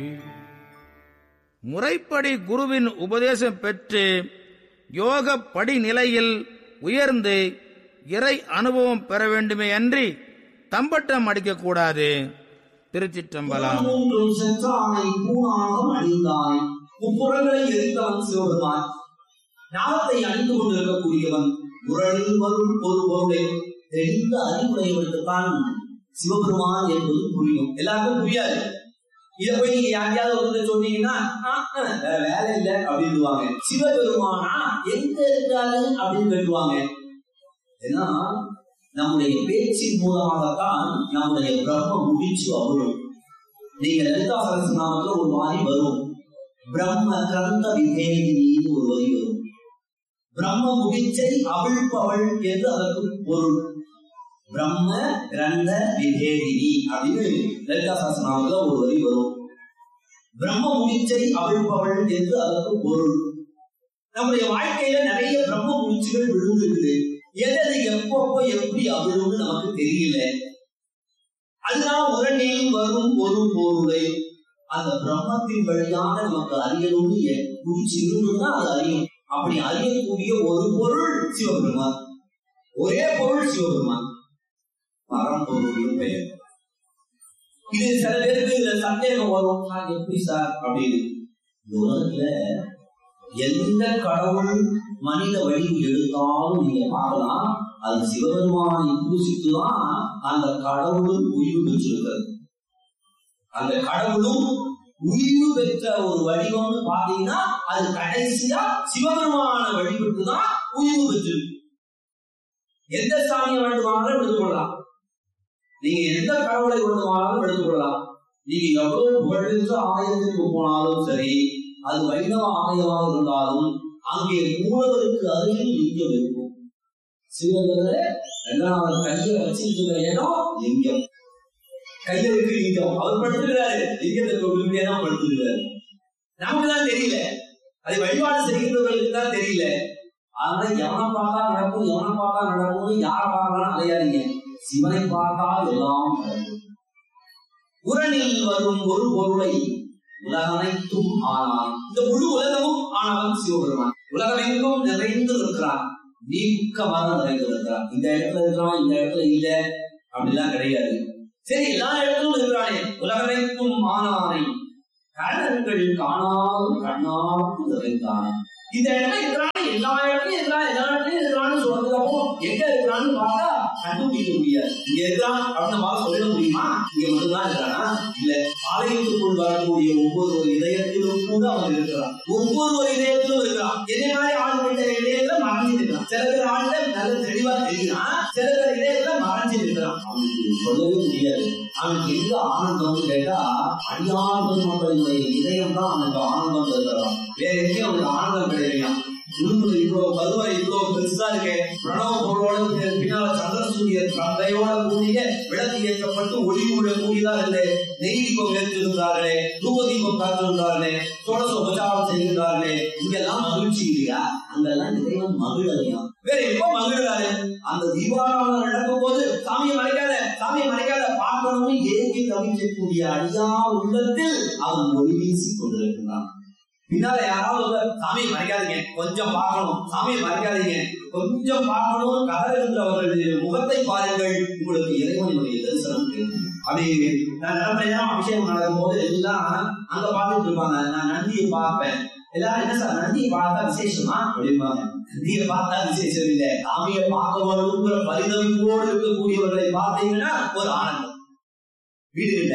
முறைப்படி குருவின் உபதேசம் பெற்று யோக படிநிலையில் உயர்ந்து இறை அனுபவம் பெற வேண்டுமே அன்றி தம்பட்டம் அடிக்கக்கூடாது திருச்சிற்றம்பலம் மூன்றும் சென்றானை பூணாகம் அணிந்தாய் முப்புறங்களை எரித்தவன் சிவபெருமான் ஞானத்தை அணிந்து கொண்டிருக்கக்கூடியவன் முரளில் வரும் ஒரு பொருளை தெரிந்த அறிவுடையவர்களுக்குத்தான் சிவபெருமான் என்பது புரியும் எல்லாருக்கும் புரியாது இத போய் நீங்க யாரையாவது ஒருத்தர் சொன்னீங்கன்னா "ஆ, ஆ, வேற வேலை இல்ல அப்படின்னுவாங்க சிவபெருமானா எங்க இருக்காரு அப்படின்னு கேட்டுவாங்க ஏன்னா நம்முடைய பேச்சின் மூலமாகத்தான் நம்முடைய பிரம்ம முடிச்சு அருளும் நீங்க லலிதா சகசிரநாமத்துல ஒரு வாரி வரும் பிரம்ம கிரந்த விவேகினின்னு ஒரு வரி வரும் பிரம்ம முடிச்சை அவிழ்ப்பவள் என்று அதற்கு பொருள் பிரம்ம கிரந்த விவேகினி அப்படின்னு லலிதா சகசிரநாமத்துல ஒரு வரி வரும் பிரம்ம முடிச்சை அவிழ்ப்பவள் என்று அதற்கு பொருள் நம்முடைய வாழ்க்கையில நிறைய பிரம்ம முடிச்சுகள் விழுந்துருக்குது எது எது எப்பப்போ எப்படி அவிழும்னு நமக்கு தெரியல அதுதான் உரணியில் வரும் ஒரு பொருளை அந்த பிரம்மத்தின் வழியாக நமக்கு அறியணும்னு எ- முடிச்சு இருந்துன்னா அது அறியும் அப்படி அறியக்கூடிய ஒரு பொருள் சிவபெருமான் ஒரே பொருள் சிவபெருமான் மரம் பொருள் பெயர் இது சில பேருக்கு இதுல சந்தேகம் வரும் "சார், எப்படி சார் அப்படின்னு இந்த உலகத்துல எந்த கடவுள் மனித வடிவு எடுத்தாலும் நீங்க பார்க்கலாம் அது சிவபெருமானை பூசித்துதான் அந்த கடவுளும் உயிர் பெற்றிருக்கிறது அந்த கடவுளும் உயிர் பெற்ற ஒரு வடிவம்னு பாத்தீங்கன்னா அது கடைசியா சிவபெருமான வழிபட்டு தான் உயிர் பெற்றிருக்கு எந்த சாமியை வேண்டுமானாலும் எடுத்துக்கொள்ளலாம் நீங்க எந்த கடவுளை வேண்டுமானாலும் எடுத்துக்கொள்ளலாம் நீங்க எவ்வளவு புகழ்பெற்ற ஆலயத்திற்கு போனாலும் சரி அது வைணவ ஆலயமாக இருந்தாலும் அங்கே மூலவருக்கு அருகில் லிங்கம் இருக்கும் சிவகங்கை ரெண்டாவது கையை வச்சிருக்கிற இடம் லிங்கம் கையில இருக்கு லிங்கம் அவர் படுத்துக்கிறாரு லிங்கத்தை கொண்டு தான் படுத்துக்கிறாரு நமக்கு தான் தெரியல அதை வழிபாடு செய்கிறவர்களுக்கு தான் தெரியல அதனால எவனை பார்த்தா நடக்கும் எவனை பார்த்தா நடக்கும்னு யாரை பார்க்கலாம் அலையாதீங்க சிவனை பார்த்தால் எல்லாம் நடக்கும் உரணில் வரும் ஒரு பொருளை உலகனைத்தும் ஆனான் இந்த முழு உலகமும் ஆனவன் சிவபெருமான் உலகமெங்கும் நிறைந்து இருக்கிறான் நீக்கமாக நிறைந்து இருக்கிறான் இந்த இடத்துல இருக்கிறான் இந்த இடத்துல இல்ல அப்படிலாம் கிடையாது சரி எல்லா இடத்திலும் இருக்கிறானே உலகமெங்கும் ஆனானை கரணங்கள் காணாமல் கண்ணாவுக்கு நிறைந்தானே இந்த இடத்துல இருக்கிறான் எல்லா இடத்துலயும் இருக்கிறான் எல்லா இடத்துலயும் இருக்கிறான்னு சொல்றதுக்கு அப்புறம் எங்க இருக்கிறான்னு பார்த்தா கண்டுபிடிக்க முடியாது இங்க இருக்கிறான் அப்படின்னு நம்மளால சொல்ல முடியுமா இங்க மட்டும்தான் இருக்கிறானா இல்ல ஆலயத்துக்குள் வரக்கூடிய ஒவ்வொரு ஒரு இதயத்திலும் கூட அவன் இருக்கிறான் ஒவ்வொரு ஒரு இதயத்திலும் இருக்கிறான் என்ன மாதிரி ஆளுகிட்ட இதயத்துல மறைஞ்சு இருக்கிறான் சில பேர் ஆளுல நல்ல தெளிவா தெரியுறான் சில பேர் இதயத்துல மறைஞ்சு இருக்கிறான் அவனுக்கு சொல்லவே முடியாது அவனுக்கு எங்க ஆனந்தம்னு கேட்டா அடியார்கள் மக்களினுடைய இதயம் தான் அவனுக்கு ஆனந்தம் தருகிறான் வேற எங்கேயும் அவனுக்கு ஆனந்தம் கிடையாது உடுப்புல இவ்வளவு கருவறை இவ்வளவு பெருசா இருக்கு பிரணவ பொருளோட பின்னால சந்திரசூரிய தந்தையோட கூடிய விளக்கு ஏற்றப்பட்டு ஒளி உள்ள கூடியதா இருந்து நெய் தீபம் ஏற்றிருந்தார்களே தூப தீபம் காத்திருந்தார்களே சோழச உபச்சாரம் செய்கின்றார்களே இங்கெல்லாம் மகிழ்ச்சி இல்லையா அங்கெல்லாம் இறைவன் மகிழலையா வேற எப்ப மகிழ்றாரு அந்த தீபாவளி நடக்கும் போது சாமியை மறைக்காத சாமியை மறைக்காத பார்க்கணும்னு ஏங்கி தவிக்கக்கூடிய அடியா உள்ளத்தில் அவன் ஒளி வீசிக் கொண்டிருக்கிறான் பின்னால யாராவது ஒருத்தர், சாமியை மறைக்காதீங்க கொஞ்சம் பார்க்கணும் சாமியை மறைக்காதீங்க கொஞ்சம் பார்க்கணும் கதறுகின்றவர்களுடைய முகத்தை பாருங்கள் உங்களுக்கு இறைவனுடைய தரிசனம் கிடைக்கும் அப்படி நான் நிலப்படையா அபிஷேகம் நடக்கும் போது எல்லாம் அங்க பார்த்துட்டு இருப்பாங்க நான் நந்தியை பார்ப்பேன் எல்லாரும் என்ன சார் நந்தியை பார்த்தா விசேஷமா அப்படிம்பாங்க நந்தியை பார்த்தா விசேஷம் இல்லை சாமியை பார்க்க வேணுங்கிற பரிதவிப்போடு இருக்கக்கூடியவர்களை பார்த்தீங்கன்னா ஒரு ஆனந்தம் வீடுகிட்ட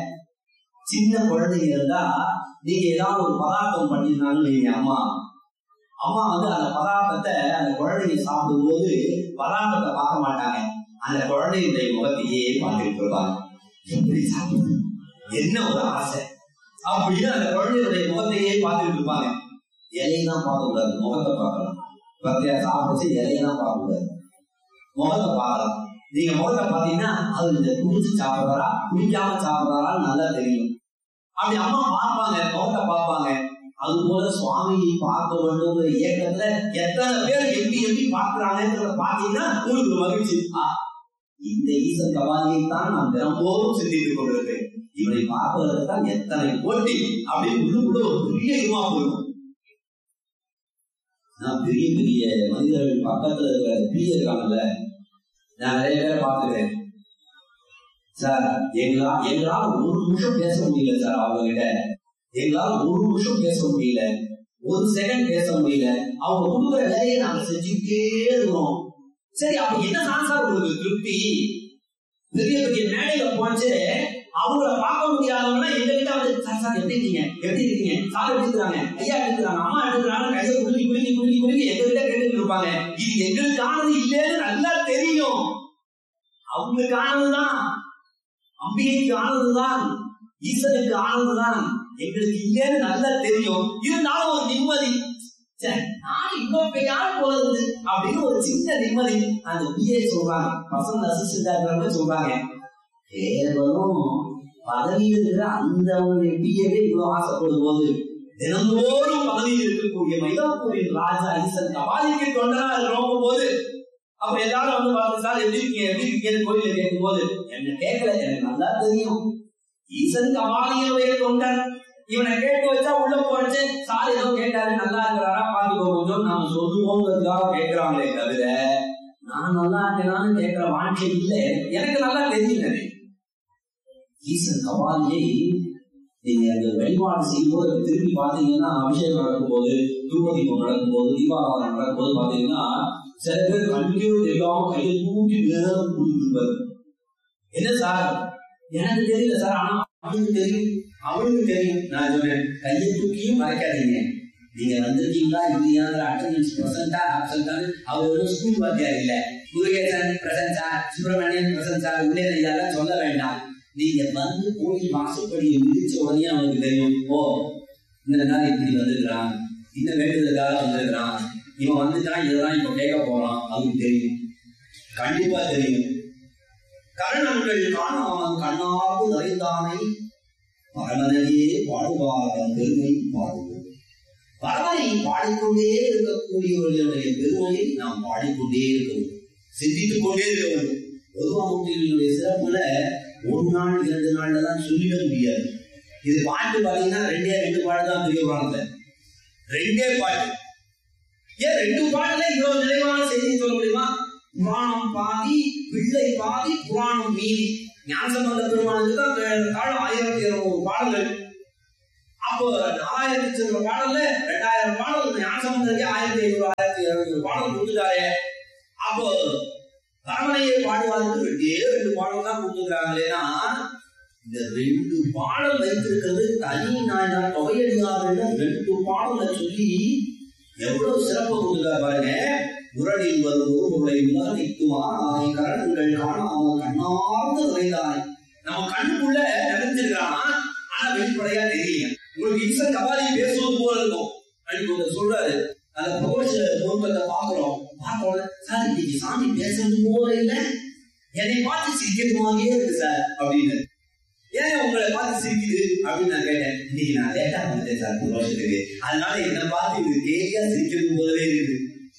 சின்ன குழந்தைங்க இருந்தா நீங்க ஏதாவது ஒரு பதார்த்தம் பண்ணிருந்தாங்கன்னு வைங்க அம்மா அம்மா வந்து அந்த பதார்த்தத்தை அந்த குழந்தைங்க சாப்பிடும் போது பதார்த்தத்தை பார்க்க மாட்டாங்க அந்த குழந்தையுடைய முகத்தையே பார்த்துட்டு இருப்பாங்க எப்படி சாப்பிடுது என்ன ஒரு ஆசை அப்படின்னு அந்த குழந்தையுடைய முகத்தையே பார்த்துட்டு இருப்பாங்க இலையெல்லாம் பார்க்க கூடாது முகத்தை பார்க்கலாம் பத்தியா சாப்பிடுச்சு இலையெல்லாம் பார்க்க கூடாது முகத்தை பார்க்கலாம் நீங்க முகத்தை பாத்தீங்கன்னா அவர் இந்த குடிச்சு சாப்பிடுறாரா குடிக்காம சாப்பிடுறாரான்னு நல்லா தெரியும் அப்படி அம்மா பார்ப்பாங்க முகத்தை பார்ப்பாங்க அது போல சுவாமியை பார்க்க வேண்டும்ங்கிற இயக்கத்துல எத்தனை பேர் எப்படி எப்படி பார்க்கிறாங்கன்றத பாத்தீங்கன்னா உங்களுக்கு ஒரு மகிழ்ச்சி ஆ, இந்த ஈசன் கவாலியை தான் நான் தினம்போதும் சிந்தித்துக் கொண்டிருக்கேன் இவனை பார்ப்பதற்கு தான் எத்தனை போட்டி அப்படின்னு உள்ளுக்குள்ள ஒரு பெரிய இதுமா போயிடும் நான் பெரிய பெரிய மனிதர்கள் பக்கத்துல இருக்கிற பிள்ளை இருக்காங்கல்ல நான் நிறைய பேரை பார்த்துக்கிறேன் சார் எங்களா எங்களால ஒரு நிமிஷம் பேச முடியல சார் அவங்க கிட்ட எங்களால ஒரு நிமிஷம் பேச முடியல ஒரு செகண்ட் பேச முடியல அவங்க கொடுக்குற வேலையை நாங்க செஞ்சுக்கிட்டே இருக்கிறோம் சரி அப்ப என்னதான் சார் உங்களுக்கு திருப்தி பெரிய பெரிய மேடையில போச்சு அவங்கள பார்க்க முடியாதவங்க எங்க கிட்ட வந்து சார் சார் எப்படி இருக்கீங்க எப்படி இருக்கீங்க சார் எப்படி இருக்கிறாங்க ஐயா எப்படி இருக்கிறாங்க அம்மா எப்படி இருக்கிறாங்க கையை குலுக்கி குலுக்கி குலுக்கி குலுக்கி எங்க கிட்ட கேட்டுட்டு இருப்பாங்க இது எங்களுக்கானது இல்லைன்னு நல்லா தெரியும் அவங்களுக்கானதுதான் அம்பிகைக்கு ஆனதுதான் ஈசனுக்கு ஆனதுதான் எங்களுக்கு இல்லைன்னு நல்லா தெரியும் இருந்தாலும் ஒரு நிம்மதி சரி, நான் இன்னும் பெரியார் போல இருந்து அப்படின்னு ஒரு சின்ன நிம்மதி அந்த பிஏ சொல்றாங்க பசங்க அசிஸ்டன்ட் சொல்றாங்க கேவலம் பதவியில் இருக்கிற அந்த ஒரு பிஏவே இவ்வளவு ஆசைப்படும் போது தினந்தோறும் பதவியில் இருக்கக்கூடிய மயிலாப்பூரின் ராஜா ஈசன் கபாலிக்கு தொண்டனா இருக்கிறோம் போது அப்ப எல்லாரும் வந்து பார்த்து சார் எப்படி இருக்கீங்க எப்படி இருக்கீங்கன்னு கோயில கேட்கும் போது என்ன கேட்கல எனக்கு நல்லா தெரியும் ஈசன் கபாலியுடைய தொண்டன் இவனை கேட்டு வச்சா உள்ள போறச்சு சார் ஏதோ கேட்டாரு நல்லா இருக்கிறாரா பாத்துக்கோ கொஞ்சம் நாம சொல்லுவோங்கிறதுக்காக கேட்கிறாங்களே தவிர நான் நல்லா இருக்கேனான்னு கேட்கிற வாழ்க்கை இல்லை எனக்கு நல்லா தெரியுங்க ஈசன் கபாலியை நீங்க அந்த வழிபாடு செய்யும்போது திரும்பி பாத்தீங்கன்னா அபிஷேகம் நடக்கும்போது தூபதீபம் நடக்கும்போது தீபாராதனை நடக்கும்போது பாத்தீங்கன்னா சில பேர் கண்ணியோ தெரியாம கையை தூக்கி நேரம் கொடுத்துருப்பாரு என்ன சார் எனக்கு தெரியல சார் ஆனா அவனுக்கு தெரியும் அவனுக்கு தெரியும் நான் சொன்னேன் கையை தூக்கியும் மறைக்காதீங்க நீங்க வந்திருக்கீங்களா இல்லையாங்கிற அட்டண்டன்ஸ் பிரசன்டா ஆப்சன்டா அவர் ஒரு ஸ்கூல் வாத்தியார் இல்ல முருகேசன் பிரசன்டா சுப்பிரமணியன் பிரசன்டா உள்ளே இதெல்லாம் சொல்ல வேண்டாம் நீங்க வந்து கோயில் வாசப்படியை மிதிச்ச உடனே அவனுக்கு தெரியும் ஓ இந்த நாள் இப்படி வந்திருக்கிறான் இந்த வேண்டுதலுக்காக வந்திருக்கிறான் இவன் வந்துட்டான் இதெல்லாம் இப்ப கேட்க போறான் அவனுக்கு தெரியும் கண்டிப்பா தெரியும் கரணங்கள் காணாமல் கண்ணார்ந்து நிறைந்தானை பரமனையே பாடுவாரம் பெருமை பாடுவோம் பரமனை பாடிக்கொண்டே இருக்கக்கூடியவர்களுடைய பெருமையை நாம் பாடிக்கொண்டே இருக்கவும் சிந்தித்துக் கொண்டே இருக்கவும் பொதுவாக சிறப்புல ஒரு நாள் இரண்டு நாள்ல தான் சொல்லிட முடியாது இது பாட்டு பாத்தீங்கன்னா ரெண்டே ரெண்டு பாட்டு தான் பெரிய புராணத்துல ரெண்டே பாட்டு ஏன் ரெண்டு பாட்டுல இவ்வளவு நிறைவான செய்தி சொல்ல முடியுமா புராணம் பாதி பிள்ளை பாதி புராணம் மீதி ஞானசம்பந்த பெருமானுக்கு தான் காலம் ஆயிரத்தி இருநூறு பாடல்கள் அப்போ நாலாயிரத்தி சில பாடல்ல ரெண்டாயிரம் பாடல் ஞானசம்பந்தருக்கு ஆயிரத்தி ஐநூறு ஆயிரத்தி இருநூறு பாடல் கொடுத்துட்டாரு அப்போ பரமனையை பாடுவாருக்கு ரெண்டே ரெண்டு பாடல் தான் கொடுத்துருக்காங்களேன்னா இந்த ரெண்டு பாடல் வைத்திருக்கிறது தனி நாயனார் தொகையடியார்கள் ரெண்டு பாடலை சொல்லி எவ்வளவு சிறப்பு கொடுத்துருக்கா பாருங்க உரடில் வரும் உருவுகளை உலகத்துமா ஆனை கரணங்கள் காணாமல் கண்ணார்ந்து நிறைந்தானே நம்ம கண்ணுக்குள்ள நிறைஞ்சிருக்கான் ஆனா வெளிப்படையா தெரியல உங்களுக்கு ஈசன் கபாலி பேசுவது போல இருக்கும் அன்னைக்கு ஒருத்தர் சொல்றாரு அந்த பிரபோஷ நோக்கத்தை பாக்குறோம் பார்க்கணும் சார் இன்னைக்கு சாமி பேசுறது போல இல்ல என்னை பார்த்து சிரிக்கிறது மாதிரியே இருக்கு சார் அப்படின்னு ஏன் உங்களை பார்த்து சிரிக்குது அப்படின்னு நான் கேட்டேன் இன்னைக்கு நான் லேட்டா வந்துட்டேன் சார் பிரபோஷத்துக்கு அதனால என்னை பார்த்து இது கேலியா சிரிக்கிறது போலவே இருக்குது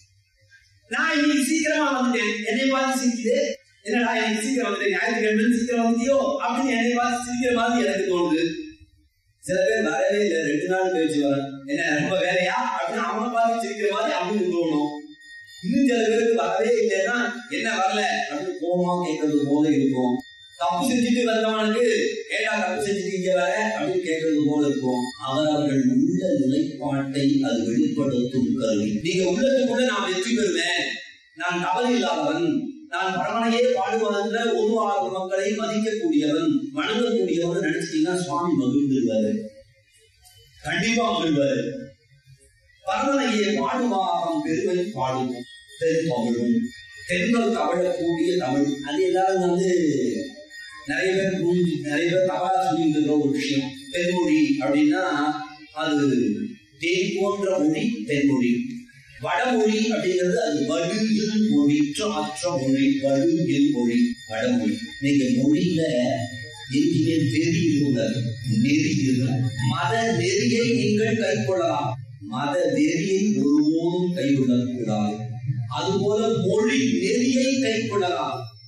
நான் இன்னைக்கு சீக்கிரமா வந்துட்டேன் என்னை பார்த்து சிரிக்குது என்னடா எனக்கு சீக்கிரம் வந்துட்டேன் ஞாயிற்றுக்கிழமை சீக்கிரம் வந்துட்டியோ அப்படின்னு என்னை பார்த்து சிரிக்கிற மாதிரி எனக்கு தோணுது சில பேர் வரவே இல்லை ரெண்டு நாள் கழிச்சு வரேன் என்ன ரொம்ப வேலையா அப்படின்னு அவனை பார்த்து சிரிக்கிற மாதிரி அவனுக்கு தோணும் இன்னும் சில பேருக்கு வரவே இல்லைன்னா என்ன வரல அப்படின்னு கோமா கேட்கறது போல இருக்கும் தப்பு செஞ்சுட்டு வந்தவனுக்கு ஏடா தப்பு செஞ்சுட்டு இங்க வர அப்படின்னு கேட்கறது போல இருக்கும் அவர் அவர்கள் உள்ள நிலைப்பாட்டை அது வெளிப்படுத்தும் கருவி நீங்க உள்ளத்துக்குள்ள நான் வெற்றி பெறுவேன் நான் கவலை இல்லாதவன் நான் பரமனையே பாடுவதென்ற ஒரு ஆறு மக்களை மதிக்கக்கூடியவன் வணங்கக்கூடியவன் நினைச்சிட்டீங்கன்னா சுவாமி மகிழ்ந்துருவாரு கண்டிப்பா மகிழ்வாரு பரமனையே பாடுவாரம் பெருமை பாடுவோம் தென்பமிழும் தென்கள் தவழக்கூடிய தமிழ் அது எல்லாரும் வந்து நிறைய பேர் புரிஞ்சு நிறைய பேர் தவறா சொல்லிட்டு இருக்கிற ஒரு விஷயம் தென்மொழி அப்படின்னா அது தேன் போன்ற மொழி தென்மொழி வடமொழி அப்படிங்கிறது அது வடுகில் மொழி அற்ற மொழி வடுகில் மொழி வடமொழி நீங்க மொழியில எங்கேயுமே வெறி இருக்கக்கூடாது நெறி இருக்கணும் மத நெறியை நீங்கள் கைக்கொள்ளலாம் மத நெறியை ஒருபோதும் கைவிடக்கூடாது அதுபோல மொழி நெறியை கைக்கொள்ளலாம்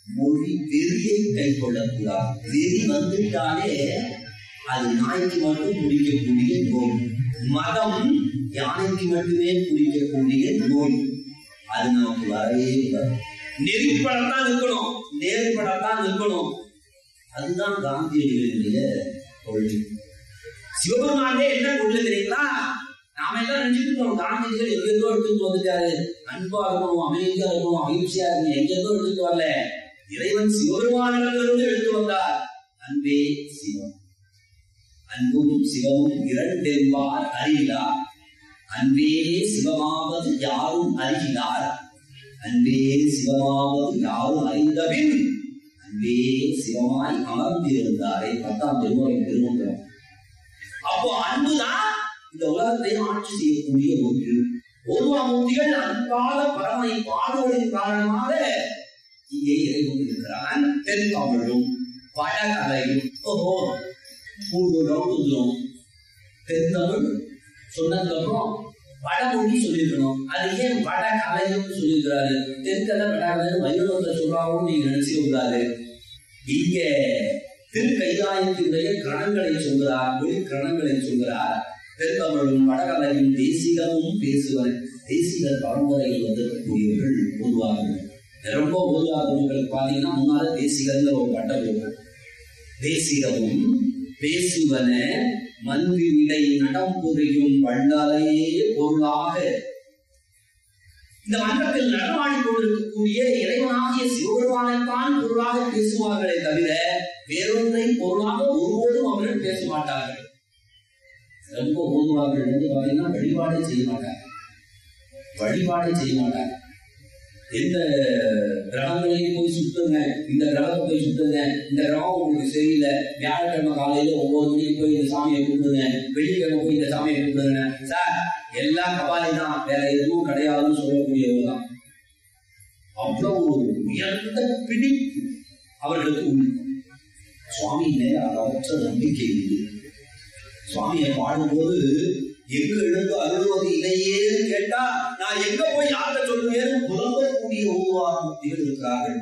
மொழி வெறியை கை கொள்ளக்கூடாது வெறி வந்துட்டாலே அது நாய்க்கு மட்டும் குடிக்கக்கூடிய நோய் மதம் யானைக்கு மட்டுமே குடிக்கக்கூடிய நோய் அது நமக்கு வரவே கூடாது நெறிப்படத்தான் இருக்கணும் நேர்படத்தான் இருக்கணும் அதுதான் காந்தியடிகளுடைய கொள்கை சிவபெருமானே என்ன கொள்கை தெரியுங்களா நாம எல்லாம் நினைச்சிட்டு இருக்கோம் காந்தியடிகள் எங்கெங்கோ எடுத்துட்டு வந்துட்டாரு அன்பா இருக்கணும் அமைதியா இருக்கணும் அகிம்சையா இருக்கணும் எங்கெங்கோ எடுத்துட்டு வரல இறைவன் சிவபெருமானிடமிருந்து எடுத்து வந்தார் அன்பே சிவம் அன்பும் சிவமும் இரண்டென்பார் அறிகிறார் அன்பே சிவமாவது யாரும் அறிகிறார் அன்பே சிவமாவது யாரும் அறிந்தபின் அன்பே சிவமாய் அமர்ந்திருந்தாரே பத்தாம் திருமுறை திருமந்திரம் அப்போ அன்புதான் இந்த உலகத்தை ஆட்சி செய்யக்கூடிய ஒன்று ஒருவாமூர்த்திகள் அன்பாத பரமை பாடுவதன் காரணமாக இங்கே இறைவன் இருக்கிறான் தென் தமிழும் வடகலையும் ஓஹோ மூன்று ரவுண்டும் தென்தமிழ் சொன்னதுக்கப்புறம் வடமொழி சொல்லியிருக்கணும் அது ஏன் வட கலையும் சொல்லியிருக்கிறாரு தென்கலை வடகலை வைணவத்தை சொல்றாங்கன்னு நீங்க நினைச்சு கூடாது இங்க திருக்கைலாயத்தினுடைய கணங்களை சொல்கிறார் ஒளி கணங்களை சொல்கிறார் தென்தமிழும் வடகலையும் தேசிகமும் பேசுவர் தேசிக பரம்பரையில் வந்திருக்கக்கூடியவர்கள் பொதுவாக ரொம்ப பொதுவாக பாத்தீங்கன்னா முன்னால தேசிகங்கிற ஒரு பட்டம் இருக்கும் தேசிகமும் பேசுவன மந்து இடை நடம் புரியும் வள்ளலையே பொருளாக இந்த மன்றத்தில் நடமாடி கொண்டிருக்கக்கூடிய இறைவனாகிய சிவபெருமானைத்தான் பொருளாக பேசுவார்களே தவிர வேறொன்றை பொருளாக ஒருபோதும் அவர்கள் பேச மாட்டார்கள் ரொம்ப ஓதுவார்கள் வந்து பாத்தீங்கன்னா வழிபாடே செய்ய மாட்டாங்க வழிபாடே செய்ய மாட்டாங்க எந்த கிரகங்களையும் போய் சுத்துங்க இந்த கிரகத்தை போய் சுத்துங்க இந்த கிரகம் உங்களுக்கு சரியில்லை வியாழக்கிழமை காலையில ஒன்பது மணிக்கு போய் இந்த சாமியை கும்பிடுங்க வெள்ளிக்கிழமை போய் இந்த சாமியை கும்பிடுங்க சார் எல்லாம் கபாலி தான் வேற எதுவும் கிடையாதுன்னு சொல்லக்கூடியவங்க தான் அவ்வளவு ஒரு உயர்ந்த பிடிப்பு அவர்களுக்கு உண்டு சுவாமி மேல அளவற்ற நம்பிக்கை உண்டு சுவாமியை பாடும்போது எங்க எழுந்து அருள்வது இல்லையே கேட்டா நான் எங்க போய் யார்கிட்ட சொல்லுவேன் புலம்பக்கூடிய உருவாக்கத்தில் இருக்கிறார்கள்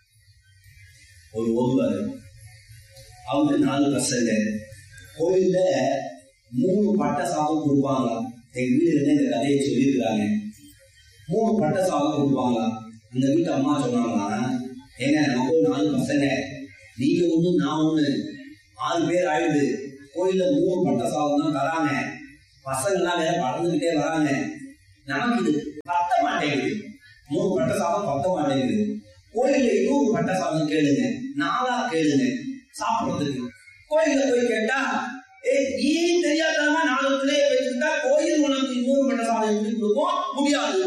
ஒரு ஒருவர் அவங்க நாலு பசங்க கோயில்ல மூணு பட்ட சாதம் கொடுப்பாங்களாம் எங்க வீட்டுல இந்த கதையை சொல்லியிருக்காங்க மூணு பட்ட சாதம் கொடுப்பாங்களாம் அந்த வீட்டு அம்மா சொன்னாங்களாம் ஏங்க நமக்கு ஒரு நாலு பசங்க நீங்க ஒண்ணு நான் ஒண்ணு ஆறு பேர் ஆயிடுது கோயில்ல மூணு பட்ட சாதம் தான் தராங்க பசங்க எல்லாம் வேற பறந்துகிட்டே வராங்க நமக்கு இது பத்த மாட்டேங்குது மூணு பட்ட சாதம் பத்த மாட்டேங்குது கோயில்ல இன்னொரு பட்ட சாதம் கேளுங்க நாளா கேளுங்க சாப்பிடுறதுக்கு கோயில்ல போய் கேட்டா ஏய் நீ தெரியாதமா நாலு பிள்ளைய வச்சிருந்தா கோயில் உனக்கு இன்னொரு பட்ட சாதம் எப்படி கொடுக்கும் முடியாது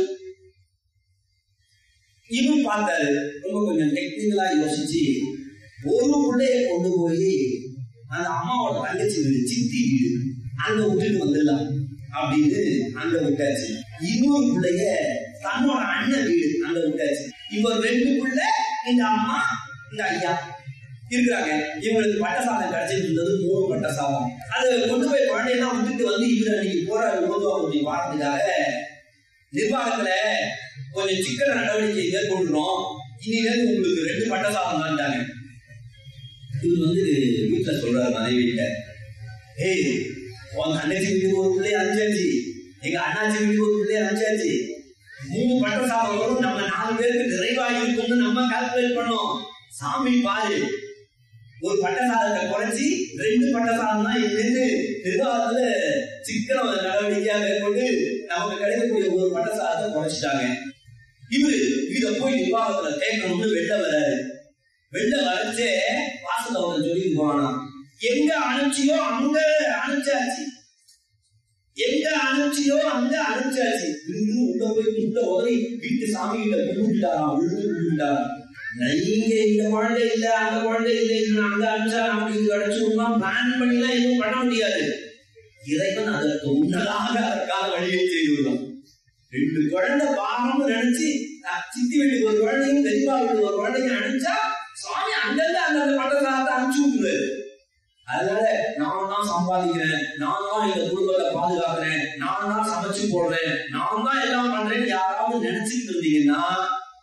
இவன் பார்த்தாரு ரொம்ப கொஞ்சம் டெக்னிக்கலா யோசிச்சு ஒரு பிள்ளைய கொண்டு போய் அந்த அம்மாவோட தங்கச்சி வீடு சித்தி வீடு அங்க விட்டுட்டு வந்துடலாம் அப்படின்னு அங்க விட்டாச்சு இன்னொரு பிள்ளைய தன்னோட அண்ணன் வீடு அங்க விட்டாச்சு இப்ப ரெண்டு பிள்ளை இந்த அம்மா இந்த ஐயா இருக்கிறாங்க இவங்களுக்கு பட்ட சாதம் கிடைச்சிட்டு இருந்தது மூணு பட்ட சாதம் அது கொண்டு போய் குழந்தையெல்லாம் விட்டுட்டு வந்து இவர் அன்னைக்கு போறாரு உபதுவாபதி வாரத்துக்காக நிர்வாகத்துல கொஞ்சம் சிக்கன நடவடிக்கை மேற்கொள்றோம் இனியிலிருந்து உங்களுக்கு ரெண்டு பட்ட சாதம் தான்ட்டாங்க இவர் வந்து வீட்டுல சொல்றாரு மனைவிட்ட ஏய் உன் தங்கச்சி வீட்டுக்கு ஒரு பிள்ளை அஞ்சாச்சு எங்க அண்ணாச்சி வீட்டுக்கு ஒரு பிள்ளை அஞ்சாச்சு மூணு பட்ட சாதம் வரும் நம்ம நாலு பேருக்கு நிறைவா இருக்கும்னு நம்ம கால்குலேட் பண்ணோம் சாமி பாரு ஒரு பட்ட சாதத்தை குறைச்சி ரெண்டு பட்ட சாதம் தான் இருந்து நிர்வாகத்துல சிக்கன நடவடிக்கையா மேற்கொண்டு நமக்கு கிடைக்கக்கூடிய ஒரு பட்ட சாதத்தை குறைச்சிட்டாங்க இவரு இத போய் நிர்வாகத்துல கேட்கணும்னு வெளில வராரு வெளில வரச்சே வாசல அவன் சொல்லி போனா எங்க அனுப்பிச்சியோ அங்க அனுப்பிச்சாச்சு எங்க அனுப்பிச்சியோ அங்க அனுப்பிச்சாச்சு இருந்து உள்ள போய் உள்ள உதவி வீட்டு சாமி கிட்ட விழுந்துட்டாராம் விழுந்து விழுந்துட்டாராம் நீங்க இந்த குழந்தை இல்ல அந்த குழந்தை இல்லை அங்க அனுப்பிச்சா நமக்கு இது கிடைச்சிருந்தா பிளான் பண்ணிலாம் எதுவும் பண்ண முடியாது இறைவன் அதற்கு முன்னதாக அதற்கான வழியை செய்துள்ளான் ரெண்டு குழந்தை பாகம்னு நினைச்சு சித்தி வீட்டுக்கு ஒரு குழந்தையும் பெரியப்பா வீட்டுக்கு ஒரு குழந்தையும் அனுப்பிச்சா சுவாமி அங்கிருந்து அந்தந்த பட்டத்தை அனுப்பிச்சு விட்டுருவாரு அதனால நான் தான் சம்பாதிக்கிறேன் நான் தான் இந்த குடும்பத்தை பாதுகாக்கிறேன் நான் தான் சமைச்சு போடுறேன் நான் தான் எல்லாம் பண்றேன்னு யாராவது நினைச்சுட்டு இருந்தீங்கன்னா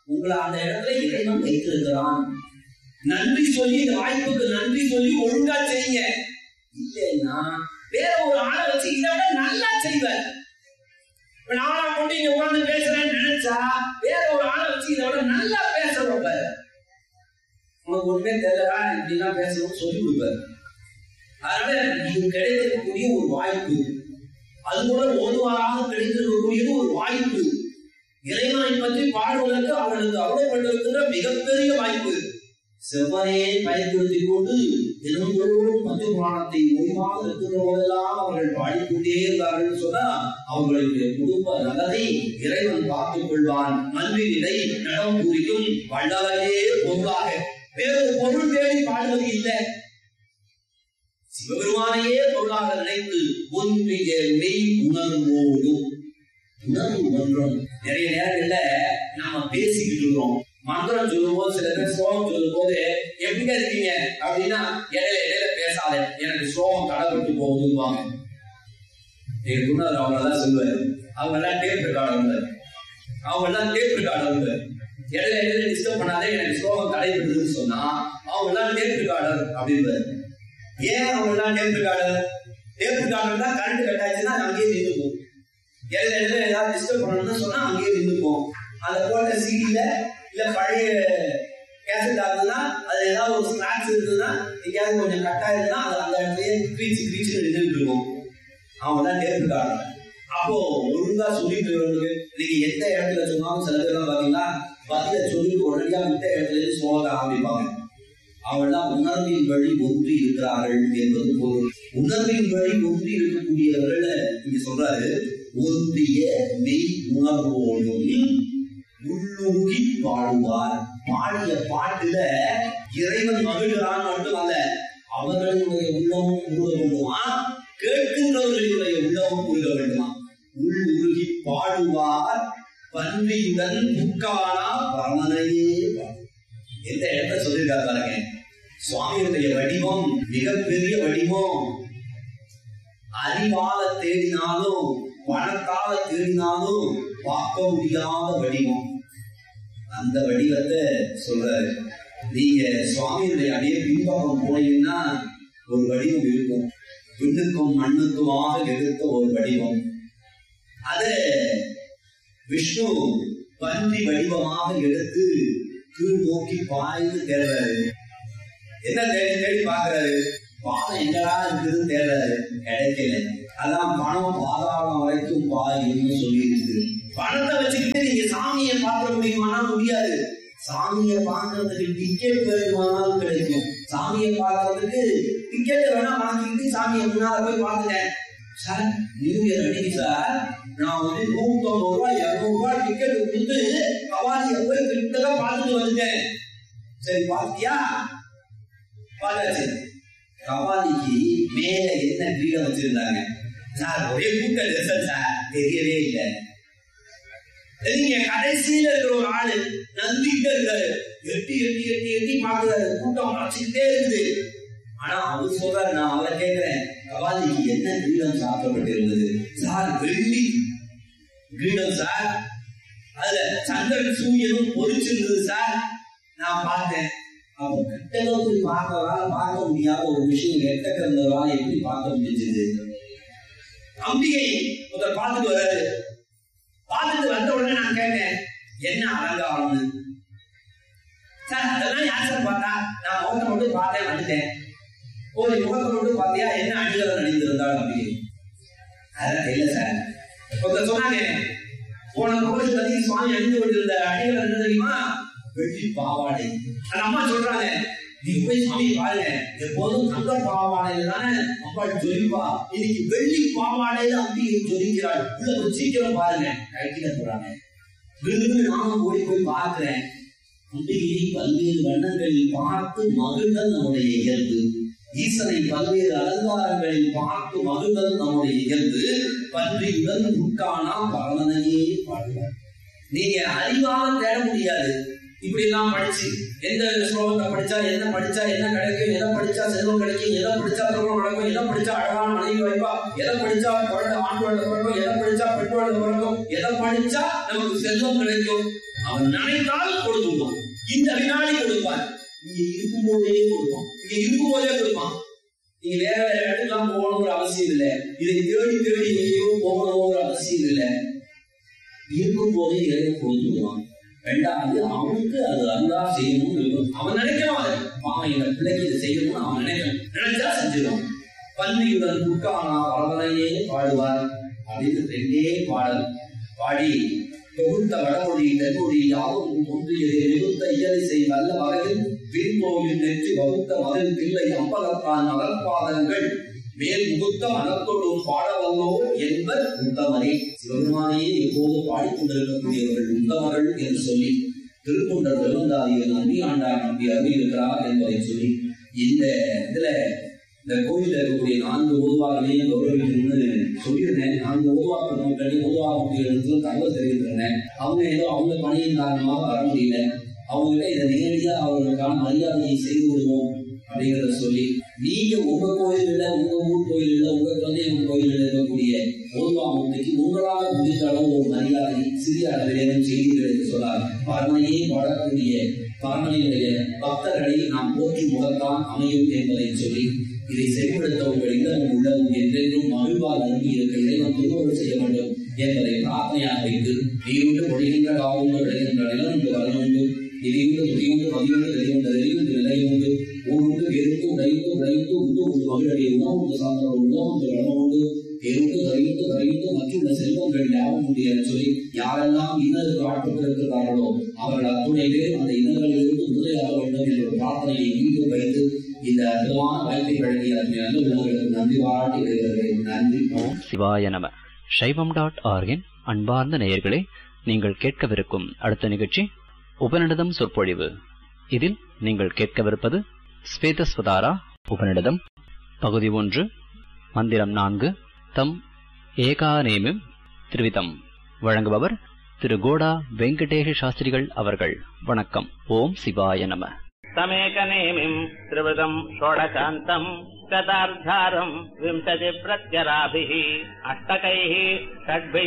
உங்களை அந்த இடத்துல இறைவன் வைத்திருக்கிறான் நன்றி சொல்லி இந்த வாய்ப்புக்கு நன்றி சொல்லி ஒழுங்கா செய்யுங்க இல்லைன்னா வேற ஒரு ஆளை வச்சு இதை விட நல்லா செய்வேன் இப்ப நானா கொண்டு இங்க உட்கார்ந்து பேசுறேன்னு நினைச்சா வேற ஒரு ஆளை வச்சு இதை விட நல்லா பேசுறோம் பாரு உனக்கு ஒண்ணுமே தெரியலடா இப்படிலாம் பேசணும்னு சொல்லி கொடுப்பாரு அதனால இது கிடைத்திருக்கக்கூடிய ஒரு வாய்ப்பு அது கூட ஓதுவாராக கிடைத்திருக்கக்கூடியது ஒரு வாய்ப்பு இறைவனை பற்றி பாடுவதற்கு அவர்களுக்கு அருளப்பட்டிருக்கின்ற மிகப்பெரிய வாய்ப்பு செவ்வனையை பயன்படுத்திக் கொண்டு தினந்தோறும் பஞ்ச புராணத்தை ஓய்வாக இருக்கிற போதெல்லாம் அவர்கள் பாடிக்கொண்டே இருந்தார்கள் சொன்னா அவர்களுடைய குடும்ப நலனை இறைவன் பார்த்துக் கொள்வான் மண்ணிலை நடம் புரியும் வள்ளலையே பொருளாக வேறொரு பொருள் தேடி பாடுவது இல்லை சிவபெருமானையே பொருளாக நினைத்து ஒன்றிய மெய் உணர்வோடு உணர்வு மன்றம் நிறைய நேரங்கள்ல நாம பேசிக்கிட்டு இருக்கிறோம் மந்திரம் சொல்லும் போது சில பேர் ஸ்லோகம் சொல்லும் போது எப்படிங்க இருக்கீங்க அப்படின்னா இடையில இடையில பேசாத எனக்கு ஸ்லோகம் கடப்பட்டு போகுதுவாங்க எங்க குருநாதர் அவங்க எல்லாம் சொல்லுவாரு அவங்க எல்லாம் டேப் ரெக்கார்டர் இருந்தாரு அவங்க எல்லாம் டேப் ரெக்கார்டர் இருந்தாரு இடையில இடையில டிஸ்டர்ப் பண்ணாதே எனக்கு ஸ்லோகம் தடைபடுதுன்னு சொன்னா அவங்க எல்லாம் டேப் ரெக்கார்டர் அப்படின்பாரு ஏன் அவங்க எல்லாம் டேப் ரெக்கார்டர் டேப் ரெக்கார்டர் தான் கரண்ட் கட் ஆச்சுன்னா அது அங்கேயே நின்றுக்கும் இடையில இடையில ஏதாவது டிஸ்டர்ப் பண்ணணும்னு சொன்னா அங்கேயே நின்றுக்கும் அந்த போட்ட சிடியில இல்ல பழைய கேசட் ஆகுதுன்னா அது ஏதாவது ஒரு ஸ்கிராட்ச் இருந்ததுன்னா எங்கேயாவது கொஞ்சம் கட் ஆயிருந்தா அது அந்த இடத்துலயே கிரீச்சு கிரீச்சு நின்றுட்டு இருக்கும் அவங்க தான் டேப் ரெக்கார்டர் அப்போ ஒழுங்கா சொல்லிட்டு வரவங்களுக்கு நீங்க எந்த இடத்துல சொன்னாலும் சில பேர் பாத்தீங்கன்னா பதில சொல்லிட்டு உடனடியா விட்ட இடத்துல இருந்து சொல்ல ஆரம்பிப்பாங்க அவெல்லாம் உணர்வின் வழி ஒன்றி இருக்கிறார்கள் என்பது பொருள் உணர்வின் வழி ஒன்றி இருக்கக்கூடியவர்கள் இங்க சொல்றாரு ஒன்றிய மெய் உணர்வோடும் உள்ளூகி பாடுவார் பாடிய பாட்டுல இறைவன் மகிழ்கிறான் மட்டுமல்ல அவர்களுடைய உள்ளமும் உருக வேண்டுமா கேட்கின்றவர்களுடைய உள்ளமும் உருக வேண்டுமா உள்ளுருகி பாடுவார் பன்றியுடன் புக்கானா பரமனையே பாடு எந்த இடத்த சொல்லியிருக்காரு பாருங்க சுவாமியுடைய வடிவம் மிகப்பெரிய வடிவம் அறிவால தேடினாலும் பணத்தால தேடினாலும் பார்க்க முடியாத வடிவம் அந்த வடிவத்தை சொல்றாரு நீங்க சுவாமியுடைய அப்படியே பின்பக்கம் போனீங்கன்னா ஒரு வடிவம் இருக்கும் விண்ணுக்கும் மண்ணுக்குமாக எடுத்த ஒரு வடிவம் அத விஷ்ணு பன்றி வடிவமாக எடுத்து கீழ் நோக்கி பாய்ந்து தேடுறாரு என்ன தேடி தேடி பாக்குறாரு பானம் எங்கடா இருக்குதுன்னு தேடுறாரு கிடைக்கல அதான் பணம் பாதாளம் வரைக்கும் பாயும்னு சொல்லி இருக்குது பணத்தை வச்சுக்கிட்டு நீங்க சாமியை பார்க்க முடியுமானா முடியாது சாமியை பார்க்கறதுக்கு டிக்கெட் வேணுமானாலும் கிடைக்கும் சாமியை பார்க்கறதுக்கு டிக்கெட் வேணா வாங்கிட்டு சாமியை முன்னால போய் பார்த்துட்டேன் சார் நியூ இயர் அன்னைக்கு சார் நான் வந்து நூத்தம்பது ரூபாய் இருநூறு ரூபாய் டிக்கெட் கொடுத்து கவாலிய போய் கிட்டக்க பார்த்துட்டு வந்துட்டேன் சரி பார்த்தியா பார்த்தாச்சு கவாலிக்கு மேல என்ன கிரீடம் வச்சிருந்தாங்க சார் ஒரே கூட்ட நெரிசல் சார் தெரியவே இல்லை நீங்க கடைசியில இருக்கிற ஒரு ஆளு நந்திக்கிட்ட இருக்காரு எட்டி எட்டி எட்டி எட்டி பாக்குறாரு கூட்டம் மறைச்சுக்கிட்டே இருக்குது ஆனா அவர் சொல்றாரு நான் அவரை கேட்கிறேன் கவாலிக்கு என்ன கிரீடம் சாப்பிடப்பட்டிருந்தது சார் வெள்ளி கிரீடம் சார் அதுல சந்திரன் சூரியனும் பொறிச்சிருந்தது சார் நான் பார்த்தேன் அப்ப கிட்டளவுக்கு பார்க்கறதால பார்க்க முடியாத ஒரு விஷயம் எட்ட கிடந்ததால எப்படி பார்க்க முடிஞ்சது அம்பிகை ஒருத்தர் பார்த்துட்டு வர்றாரு பார்த்துட்டு வந்த உடனே நான் கேட்டேன் என்ன அலங்காரம்னு சார் அதெல்லாம் யார் சார் பார்த்தா நான் முகத்தை மட்டும் பார்த்தேன் வந்துட்டேன் ஓ நீ முகத்தை மட்டும் பார்த்தியா என்ன அணிகளை நடிந்திருந்தாள் அம்பிகை அதெல்லாம் தெரியல சார் ஒருத்தர் சொன்னாங்க போன கோவில் பத்தி சுவாமி அணிந்து கொண்டிருந்த அணிகள் என்ன தெரியுமா வெள்ளி பாவாடை அந்த அம்மா சொல்றாங்க நீ போய் சாமி பாருங்க எப்போதும் தங்க பாவாடையில தானே அம்பாள் ஜொலிப்பா இன்னைக்கு வெள்ளி பாவாடையில அம்பிகை ஜொலிக்கிறாள் உள்ள போய் சீக்கிரம் பாருங்க கைக்கில போறாங்க விருது நானும் ஓடி போய் பார்க்கிறேன் அம்பிகையை பல்வேறு வண்ணங்களில் பார்த்து மகிழ்தல் நம்முடைய இயல்பு ஈசனை பல்வேறு அலங்காரங்களில் பார்த்து மகிழ்தல் நம்முடைய இயல்பு பன்றியுடன் உட்கானா பரமனையே பாடுவார் நீங்க அறிவால தேட முடியாது இப்படி எல்லாம் படிச்சு எந்த ஸ்லோகத்தை படிச்சா என்ன படிச்சா என்ன கிடைக்கும் எதை படிச்சா செல்வம் கிடைக்கும் எதை படிச்சா திருமணம் நடக்கும் எதை படிச்சா அழகான மனைவி வைப்பா எதை படிச்சா குழந்தை ஆண் குழந்தை பிறக்கும் எதை படிச்சா பெண் குழந்தை பிறக்கும் எதை படிச்சா நமக்கு செல்வம் கிடைக்கும் அவன் நினைத்தால் கொடுத்துருவான் இந்த வினாடி கொடுப்பான் இங்க இருக்கும்போதே கொடுப்பான் இங்க இருக்கும்போதே கொடுப்பான் நீங்க வேற வேற இடத்துக்குலாம் போகணுங்கிற அவசியம் இல்லை இதை தேடி தேடி எங்கேயோ போகணுங்கிற அவசியம் இல்லை இருக்கும்போதே இறைவன் கொடுத்துருவான் ரெண்டாவது அவனுக்கு அது அருளா செய்யணும்னு இருக்கும் அவன் நினைக்கிறான் அதை அவன் இந்த பிள்ளைக்கு இதை செய்யணும்னு அவன் நினைக்கிறான் நினைச்சா செஞ்சிருவான் பன்னியுடன் புக்கானா பரவலையே பாடுவார் அப்படின்னு ரெண்டே பாடல் பாடி தொகுத்த வடமொழி தென்மொழி யாவும் ஒன்றியதே நிறுத்த இயலிசை நல்ல வகையில் வீண்மோவில் நெற்றி வகுத்த மதில் பிள்ளை அம்பலத்தான் மலர்பாதங்கள் மேல் முகுத்த மனத்தோடும் பாடவல்லோ என்பர் உத்தமரே சிவபெருமானையே எப்போது பாடிக்கொண்டிருக்கக்கூடியவர்கள் உத்தமர்கள் என்று சொல்லி திருத்தொண்டர் திருவந்தாதியில் நம்பி ஆண்டார் நம்பி அருளியிருக்கிறார் என்பதை சொல்லி இந்த இதுல இந்த கோயில்ல இருக்கக்கூடிய நான்கு உருவாகமே கௌரவிக்கணும்னு சொல்லியிருந்தேன் நான்கு உருவாக்க நோக்கடி உருவாக்கக்கூடிய இடத்துல தகவல் தெரிவித்திருந்தேன் அவங்க ஏதோ அவங்க பணியின் காரணமாக வர முடியல அவங்ககிட்ட இதை நேரடியா அவர்களுக்கான மரியாதையை செய்து விடுவோம் அப்படிங்கிறத சொல்லி நீங்க உங்க கோயில்ல உங்க ஊர் கோயில்ல உங்க குழந்தைங்க கோயில்ல இருக்கக்கூடிய உருவாமூர்த்திக்கு உங்களால் முடிந்த அளவு ஒரு மரியாதை சிறிய அளவிலேனும் செய்திகளுக்கு சொல்லார் பரமனையே வாழக்கூடிய பரமனையுடைய பக்தர்களை நாம் போற்றி முகத்தான் அமையும் என்பதை சொல்லி இதை செயல்படுத்த உங்கள் இல்லம் உள்ளதும் என்றென்றும் மகிழ்வால் அனுப்பி இருக்க இறைவன் திருவள்ளுவர் செய்ய வேண்டும் என்பதை பிரார்த்தனையாக வைத்து நீருண்டு பொழிகின்ற காவுண்டு விளைகின்ற நிலம் உண்டு வரணுண்டு இதையுண்டு துதியுண்டு மதியுண்டு வெளியுண்டு வெளியுண்டு நிலையுண்டு ஊருண்டு வேறுண்டு உடையுண்டு உடையுண்டு உண்டு உண்டு மகிழடைய உணவுண்டு சார்ந்த உணவுண்டு வளமுண்டு பேருந்து கரையுண்டு கரையுண்டு மற்றுள்ள செல்வங்கள் யாவும் உண்டு என சொல்லி யாரெல்லாம் இன்னருக்கு ஆட்பட்டிருக்கிறார்களோ அவர்கள் அத்துணை பேர் அந்த இன்னங்களிலிருந்து விடுதலையாக வேண்டும் என்ற ஒரு பிரார்த்தனையை மீண்டும் வைத்து இந்த அற்புதமான வாய்ப்பை வழங்கிய அத்தனை நல்ல உள்ளவர்களுக்கு நன்றி பாராட்டி வருகிறேன் நன்றி ஓம் சிவாய நம சைவம் டாட் ஆர்கின் அன்பார்ந்த நேயர்களே நீங்கள் கேட்கவிருக்கும் அடுத்த நிகழ்ச்சி உபநிடதம் சொற்பொழிவு இதில் நீங்கள் கேட்கவிருப்பது ஸ்வேதஸ்வதாரா உபநிடதம் பகுதி ஒன்று மந்திரம் நான்கு தம் ஏகாநேமிம் திருவிதம் வழங்குபவர் திரு கோடா வெங்கடேஷ சாஸ்திரிகள் அவர்கள் வணக்கம் ஓம் சிவாய நம तमेकनेमिम् त्रिवृतम् षोडशान्तम् शतार्धारम् विंशतिप्रत्यराभिः अष्टकैः षड्भिः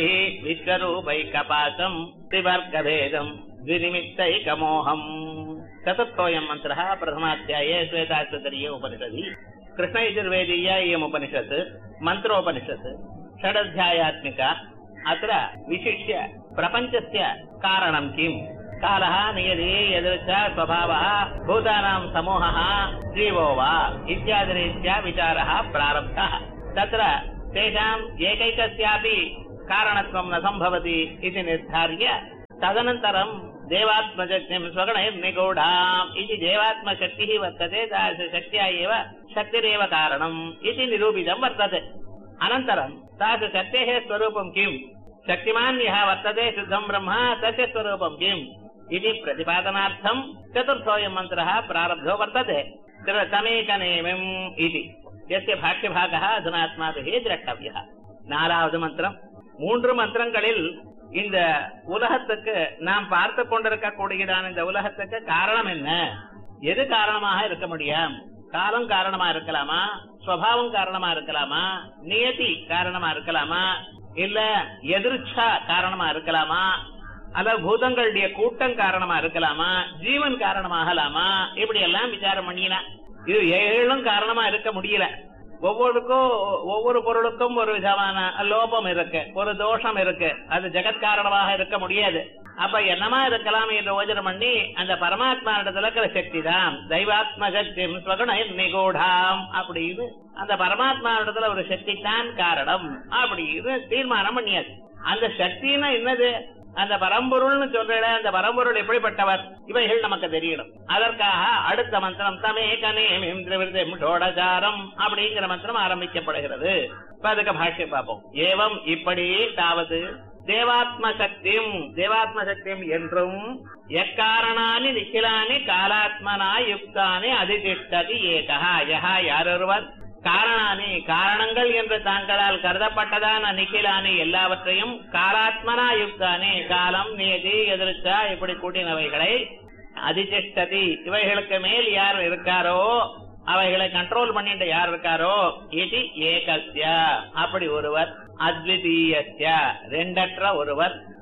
विश्वरूपैकपाशम् त्रिवर्गभेदम् द्विनिमित्तैकमोहम् चतुर्थोऽयम् मन्त्रः प्रथमाध्याये श्वेताश्वतरीय उपनिषदि कृष्णयजुर्वेदीय इयमुपनिषत् मन्त्रोपनिषत् षडध्यायात्मिका अत्र विशिष्य प्रपञ्चस्य कारणम् किम् कालः नियति यदृच स्वभावः भूतानां समूहः जीवो वा इत्यादिरीत्या विचारः प्रारब्धः तत्र तेषाम् एकैकस्यापि कारणत्वं न सम्भवति इति निर्धार्य तदनन्तरं देवात्मशक्तिं स्वगणैर्निगूढाम् इति देवात्मशक्तिः वर्तते तादृशशक्त्या एव शक्तिरेव कारणम् इति निरूपितं वर्तते अनन्तरं तादृशशक्तेः स्वरूपं किम् शक्तिमान् यः वर्तते शुद्धं ब्रह्म तस्य स्वरूपं किम् इति प्रतिपादनार्थम् चतुर्थोऽयं मन्त्रः प्रारब्धो वर्तते तमेकनेमिम् इति यस्य भाष्यभागः अधुना अस्माभिः द्रष्टव्यः நாலாவது மந்திரம் மூன்று மந்திரங்களில் இந்த உலகத்துக்கு நாம் பார்த்து கொண்டிருக்கக்கூடியதான இந்த உலகத்துக்கு காரணம் என்ன எது காரணமாக இருக்க முடியும் காலம் காரணமா இருக்கலாமா ஸ்வபாவம் காரணமா இருக்கலாமா நியதி காரணமா இருக்கலாமா இல்ல எதிர்ச்சா காரணமா இருக்கலாமா அல்லது பூதங்களுடைய கூட்டம் காரணமா இருக்கலாமா ஜீவன் காரணமாகலாமா இப்படி எல்லாம் விசாரம் பண்ணினா இது ஏழும் காரணமா இருக்க முடியல ஒவ்வொருக்கும் ஒவ்வொரு பொருளுக்கும் ஒரு விதமான லோபம் இருக்கு ஒரு தோஷம் இருக்கு அது ஜெகத் காரணமாக இருக்க முடியாது அப்ப என்னமா இருக்கலாம் என்று யோஜனம் பண்ணி அந்த பரமாத்மா இடத்துல இருக்கிற சக்தி தான் தெய்வாத்ம சக்தி ஸ்வகுண நிகூடாம் அப்படின்னு அந்த பரமாத்மா இடத்துல ஒரு சக்தி தான் காரணம் அப்படின்னு தீர்மானம் பண்ணியாச்சு அந்த சக்தின்னா என்னது அந்த பரம்பொருள்னு சொல்ற அந்த பரம்பொருள் எப்படிப்பட்டவர் இவைகள் நமக்கு தெரியணும் அதற்காக அடுத்த மந்திரம் தமேகனேமிம் திரிவிருதம் ஷோடசாரம் அப்படிங்கிற மந்திரம் ஆரம்பிக்கப்படுகிறது இப்ப அதுக்கு பாஷ்யம் பார்ப்போம் ஏவம் இப்படி தாவது தேவாத்ம சக்தியும் தேவாத்ம சக்தியும் என்றும் எக்காரணானி நிখিலானி காலாத்மனா யுக்தானி அதிதிஷ்டதி ஏகா யஹா யாரொருவர் காரணானி காரணங்கள் என்று தாங்களால் கருதப்பட்டதான நிখিலானி எல்லாவற்றையும் காலாத்மனா யுக்தானி காலம் நியதி எதிர்ச்சா இப்படி கூட்டினவைகளை அதிதிஷ்டதி இவைகளுக்கு மேல் யார் இருக்காரோ அவைகளை கண்ட்ரோல் பண்ணிட்டு யார் இருக்காரோ இது ஏகஸ்ய அப்படி ஒருவர் அத்விதீயஸ்ய ரெண்டற்ற ஒருவர்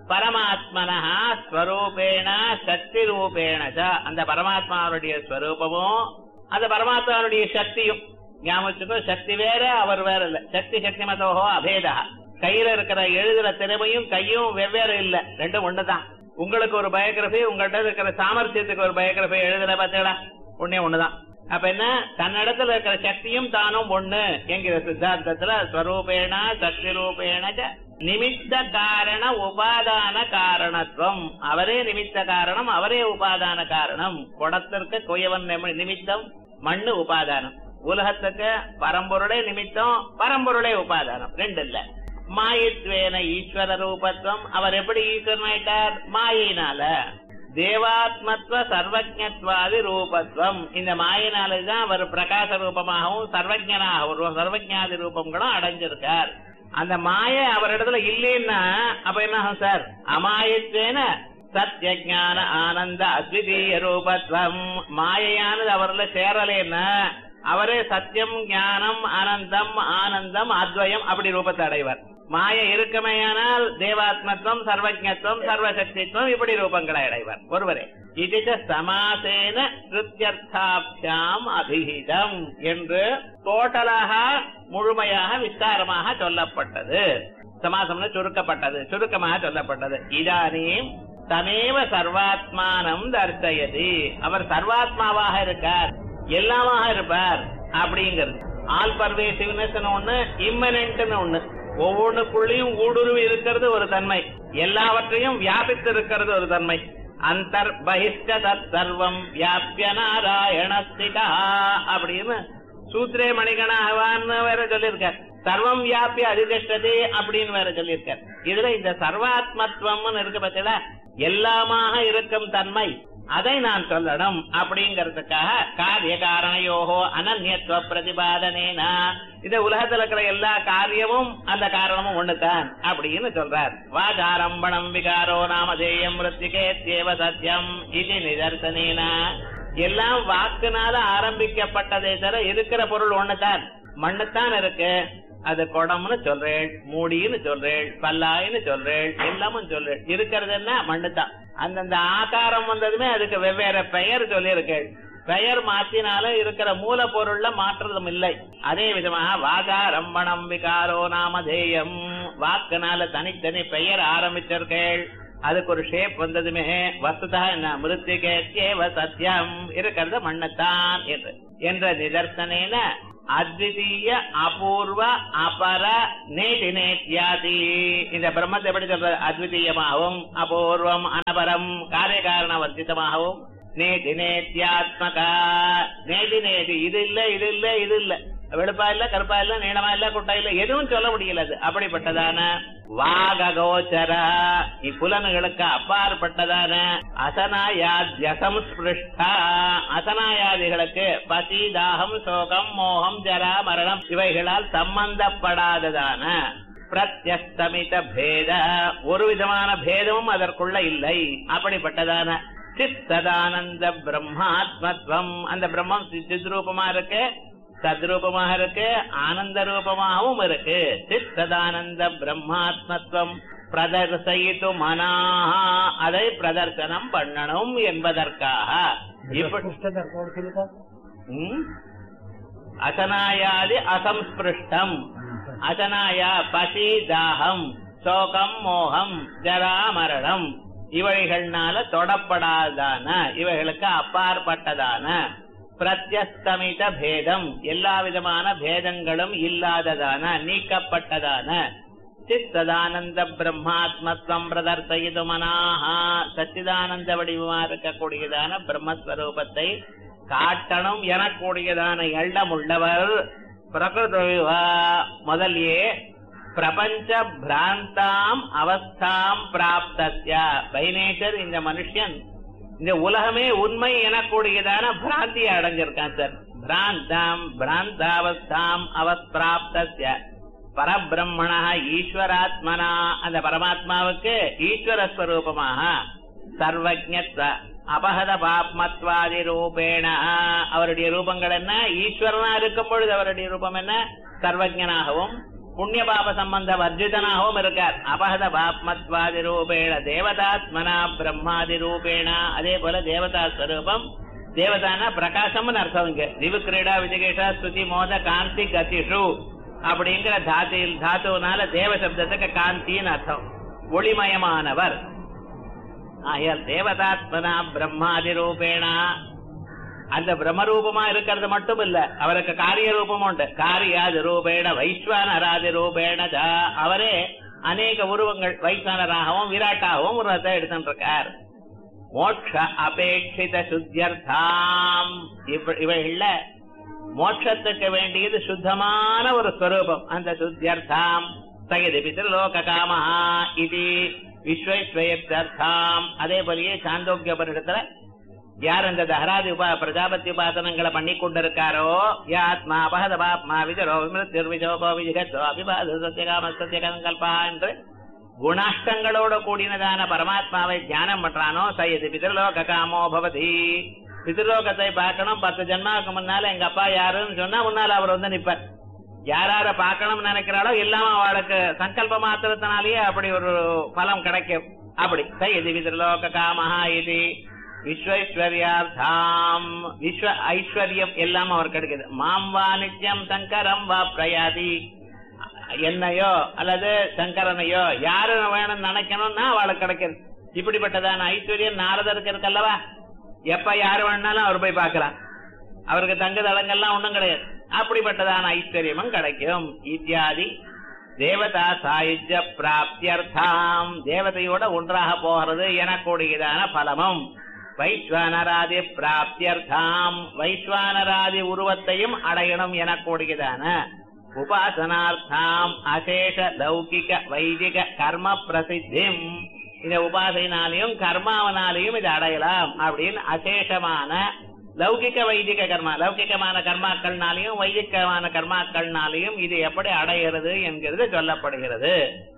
பரமாத்மனா ஸ்வரூபேண சக்தி ரூபேண ச அந்த பரமாத்மாவுடைய ஸ்வரூபமும் அந்த பரமாத்மாவுடைய சக்தியும் ஞாபகத்துக்கோ சக்தி வேற அவர் வேற இல்ல சக்தி சக்தி மதோஹோ அபேதா கையில இருக்கிற எழுதுற திறமையும் கையும் வெவ்வேறு இல்ல ரெண்டும் ஒண்ணுதான் உங்களுக்கு ஒரு பயோகிராபி உங்கள்கிட்ட இருக்கிற சாமர்த்தியத்துக்கு ஒரு பயோகிராபி எழுதுற பார்த்தீங்களா ஒண்ணே ஒண்ணுதான் அப்ப என்ன தன்னிடத்துல இருக்கிற சக்தியும் தானும் ஒண்ணு என்கிற சித்தாந்தத்துல ஸ்வரூபேண சக்தி ரூபேண ச நிமித்த காரண உபாதான காரணத்துவம் அவரே நிமித்த காரணம் அவரே உபாதான காரணம் குடத்திற்கு குயவன் நிமி- நிமித்தம் மண்ணு உபாதானம் உலகத்துக்கு பரம்பொருளே நிமித்தம் பரம்பொருளே உபாதானம் ரெண்டு இல்ல மாயத்வேன ஈஸ்வர ரூபத்துவம் அவர் எப்படி ஈஸ்வரன் ஆயிட்டார் மாயினால தேவாத்மத்துவ சர்வஜத்வாதி ரூபத்துவம் இந்த மாயினாலதான் அவர் பிரகாச ரூபமாகவும் சர்வஜனாகவும் சர்வஜாதி ரூபங்களும் அடைஞ்சிருக்கார் அந்த மாய அவரிடத்துல இல்லைன்னா அப்ப என்ன ஆகும் சார் அமாயத்வேன சத்ய ஞான ஆனந்த அத்விதீய ரூபத்வம் மாயையானது அவர்ல சேரலேன்னா அவரே சத்தியம் ஞானம் அனந்தம் ஆனந்தம் அத்வயம் அப்படி ரூபத்தை அடைவார் மாய இருக்குமேயானால் தேவாத்மத்துவம் சர்வஜத்துவம் சர்வசக்தித்துவம் இப்படி ரூபங்களை அடைவார் ஒருவரே இது சமாசேன கிருத்தியர்த்தாபியாம் அபிஹிதம் என்று டோட்டலாக முழுமையாக விஸ்தாரமாக சொல்லப்பட்டது சமாசம்னு சுருக்கப்பட்டது சுருக்கமாக சொல்லப்பட்டது இதானீம் தமேவ சர்வாத்மானம் தர்சயதி அவர் சர்வாத்மாவாக இருக்கார் எல்லாமாக இருப்பார் அப்படிங்கிறது ஆல் பர்வேசிவ்னஸ் ஒண்ணு இம்மனன்ட்னு ஒண்ணு ஒவ்வொன்றுக்குள்ளேயும் ஊடுருவி இருக்கிறது ஒரு தன்மை எல்லாவற்றையும் வியாபித்து இருக்கிறது ஒரு தன்மை அந்தர் பகிஷ்ட தத் சர்வம் வியாபிய நாராயணஸ்திகா அப்படின்னு சூத்ரே மணிகணாகவான்னு வேற சொல்லியிருக்கார் சர்வம் வியாபிய அதிதிஷ்டதே அப்படின்னு வேற சொல்லியிருக்கார் இதுல இந்த சர்வாத்மத்துவம்னு இருக்கு பார்த்தீங்களா எல்லாமாக இருக்கும் தன்மை அதை நான் சொல்லணும் அப்படிங்கறதுக்காக காரிய காரணையோகோ அனன்யத்துவ பிரதிபாதனேனா இந்த உலகத்துல இருக்கிற எல்லா காரியமும் அந்த காரணமும் ஒண்ணுதான் அப்படின்னு சொல்றார் வாஜாரம்பணம் விகாரோ நாமதேயம் மிருத்திகேத்யேவ சத்தியம் இது நிதர்சனேனா எல்லாம் வாக்குனால ஆரம்பிக்கப்பட்டதே தவிர இருக்கிற பொருள் ஒண்ணுதான் மண்ணுத்தான் இருக்கு அது குடம்னு சொல்றேன் மூடின்னு சொல்றேன் பல்லாயின்னு சொல்றேன் எல்லாமும் சொல்றேன் இருக்கிறது என்ன மண்ணுதான் அந்தந்த ஆகாரம் வந்ததுமே அதுக்கு வெவ்வேறு பெயர் சொல்லியிருக்கேன் பெயர் மாத்தினாலும் இருக்கிற மூலப்பொருள்ல மாற்றதும் இல்லை அதே விதமாக வாகாரம்பணம் விகாரோ நாமதேயம் வாக்குனால தனித்தனி பெயர் ஆரம்பிச்சிருக்கேள் அதுக்கு ஒரு ஷேப் வந்ததுமே வசுதா என்ன மிருத்திகேத்யேவ சத்தியம் இருக்கிறது மண்ணுத்தான் என்று என்ற நிதர்சனேன அத்விதீய அபூர்வ அபர நேதி நேத்யாதி இந்த பிரம்மத்தை எப்படி சொல்றது அத்விதீயமாகவும் அபூர்வம் அனபரம் காரிய காரண வர்ஜிதமாகவும் நேதி நேத்யாத்மகா நேதி நேதி இது இல்ல இது இல்ல இது இல்ல வெளுப்பா இல்ல கருப்பா இல்ல நீளமா இல்ல குட்டா இல்ல எதுவும் சொல்ல முடியல அது அப்படிப்பட்டதான வாககோச்சர இப்புலன்களுக்கு அப்பாற்பட்டதான அசனாயாத்யசம்ஸ்பிருஷ்டா அசனாயாதிகளுக்கு பசி தாகம் சோகம் மோகம் ஜரா மரணம் இவைகளால் சம்பந்தப்படாததான பிரத்யஸ்தமித பேத ஒரு விதமான பேதமும் அதற்குள்ள இல்லை அப்படிப்பட்டதான சித்ததானந்த பிரம்மாத்மத்வம் அந்த பிரம்மம் சித்ரூபமா இருக்கு சத்ரூபமாக இருக்கு ஆனந்த ரூபமாகவும் இருக்கு சித்ததானந்த பிரம்மாத்மத்துவம் பிரதர்சயித்து மனாஹா அதை பிரதர்சனம் பண்ணணும் என்பதற்காக இப்படி ம்? அசனாயாதி அசம்ஸ்பிருஷ்டம் அசனாயா பசி தாகம் சோகம் மோகம் ஜரா மரணம் இவைகள்னால தொடப்படாதான இவைகளுக்கு அப்பாற்பட்டதான பிரத்யஸ்தமித பேதம் எல்லா விதமான பேதங்களும் இல்லாததான நீக்கப்பட்டதான சித்ததானந்த பிரம்மாத்மத்வம் பிரதர்சயிது மனாஹா சச்சிதானந்த வடிவமா இருக்கக்கூடியதான பிரம்மஸ்வரூபத்தை காட்டணும் எனக்கூடியதான எண்ணம் உள்ளவர் பிரகிருதா முதலியே பிரபஞ்ச பிராந்தாம் அவஸ்தாம் பிராப்தத்ய பை நேச்சர் இந்த மனுஷன் இந்த உலகமே உண்மை எனக்கூடியதான பிராந்தியை அடைஞ்சிருக்கான் சார் பிராந்தாம் பிராந்தாவஸ்தாம் அவஸ்பிராப்தத்ய பரபிரம்மண ஈஸ்வராத்மனா அந்த பரமாத்மாவுக்கு ஈஸ்வர ஸ்வரூபமாக சர்வஜத்வ அபகத பாப்மத்வாதி ரூபேண அவருடைய ரூபங்கள் என்ன ஈஸ்வரனா இருக்கும் பொழுது அவருடைய ரூபம் என்ன சர்வஜனாகவும் புண்ணிய பாப சம்பந்த வர்ஜிதனாகவும் இருக்கார் அபகத பாப்மத்வாதி ரூபேண தேவதாத்மனா பிரம்மாதி ரூபேண அதே போல தேவதா ஸ்வரூபம் தேவதானா பிரகாசம்னு அர்த்தம் இங்க திவு கிரீடா விஜயகேஷா ஸ்துதி மோத காந்தி கதிஷு அப்படிங்கிற தாத்தில் தாத்துனால தேவ சப்தத்துக்கு காந்தின்னு அர்த்தம் ஒளிமயமானவர் ஆகையால் தேவதாத்மனா பிரம்மாதி ரூபேணா அந்த பிரம்மரூபமா இருக்கிறது மட்டும் இல்ல அவருக்கு காரிய ரூபமும் உண்டு காரியாதி ரூபேண வைஸ்வனராதி ரூபேண ச. அவரே அநேக உருவங்கள் வைஸ்வனராகவும் விராட்டாகவும் உருவத்தை எடுத்துட்டு இருக்கார் மோட்ச அபேட்சித சுத்தியர்த்தாம் இவ- இவைகள்ல மோட்சத்துக்கு வேண்டியது சுத்தமான ஒரு ஸ்வரூபம் அந்த சுத்தியர்த்தாம் சயதி பிதர்லோக காமஹா இது விஸ்வேஸ்வயர்த்தாம் அதே போலயே சாந்தோக்கியபரிடத்துல யார் அந்த தஹராதி உபா பிரஜாபதி உபாசனங்களை பண்ணி கொண்டிருக்காரோ யாத்மா அபகத பாப்மா விஜரோ விமிருத்திர்விஜோகோ விஜகத்தோ அபிபாத சத்தியகாம சத்தியகங்கல்பா என்று குணாஷ்டங்களோட கூடினதான பரமாத்மாவை தியானம் பண்றானோ சையது பிதர்லோக காமோ பவதி பிதர்லோகத்தை பார்க்கணும் பத்து ஜென்மாவுக்கு முன்னால எங்க அப்பா யாருன்னு சொன்னா முன்னால அவர் வந்து நிப்பார் யாரார பார்க்கணும்னு நினைக்கிறாளோ இல்லாம அவளுக்கு சங்கல்ப மாத்திரத்தினாலேயே அப்படி ஒரு பலம் கிடைக்கும் அப்படி சையது பிதர்லோக காமஹா இது விஸ்வைஸ்வர்யார்த்தாம் விஸ்வ ஐஸ்வர்யம் எல்லாம் அவர் கிடைக்குது மாம் வா நித்யம் சங்கரம் வா பிரயாதி என்னையோ அல்லது சங்கரனையோ யாரு வேணும்னு நினைக்கணும்னா அவளுக்கு கிடைக்கிறது இப்படிப்பட்டதான ஐஸ்வர்யம் நாரதருக்கு இருக்கல்லவா எப்ப யாரு வேணாலும் அவர் போய் பார்க்கலாம் அவருக்கு தங்கு தளங்கள்லாம் ஒண்ணும் கிடையாது அப்படிப்பட்டதான ஐஸ்வர்யமும் கிடைக்கும் இத்தியாதி தேவதா சாயுஜ பிராப்தியர்த்தாம் தேவதையோட ஒன்றாக போகிறது எனக்கூடியதான பலமும் வைஸ்வானராதி பிராப்தியர்த்தாம் வைஸ்வானராதி உருவத்தையும் அடையணும் எனக்கூடியதான உபாசனார்த்தாம் அசேஷ லௌகிக வைதிக கர்ம பிரசித்திம் இந்த உபாசையினாலையும் கர்மாவனாலையும் இது அடையலாம் அப்படின்னு அசேஷமான லௌகிக வைதிக கர்மா லௌகிகமான கர்மாக்கள்னாலையும் வைதிகமான கர்மாக்கள்னாலையும் இது எப்படி அடைகிறது என்கிறது சொல்லப்படுகிறது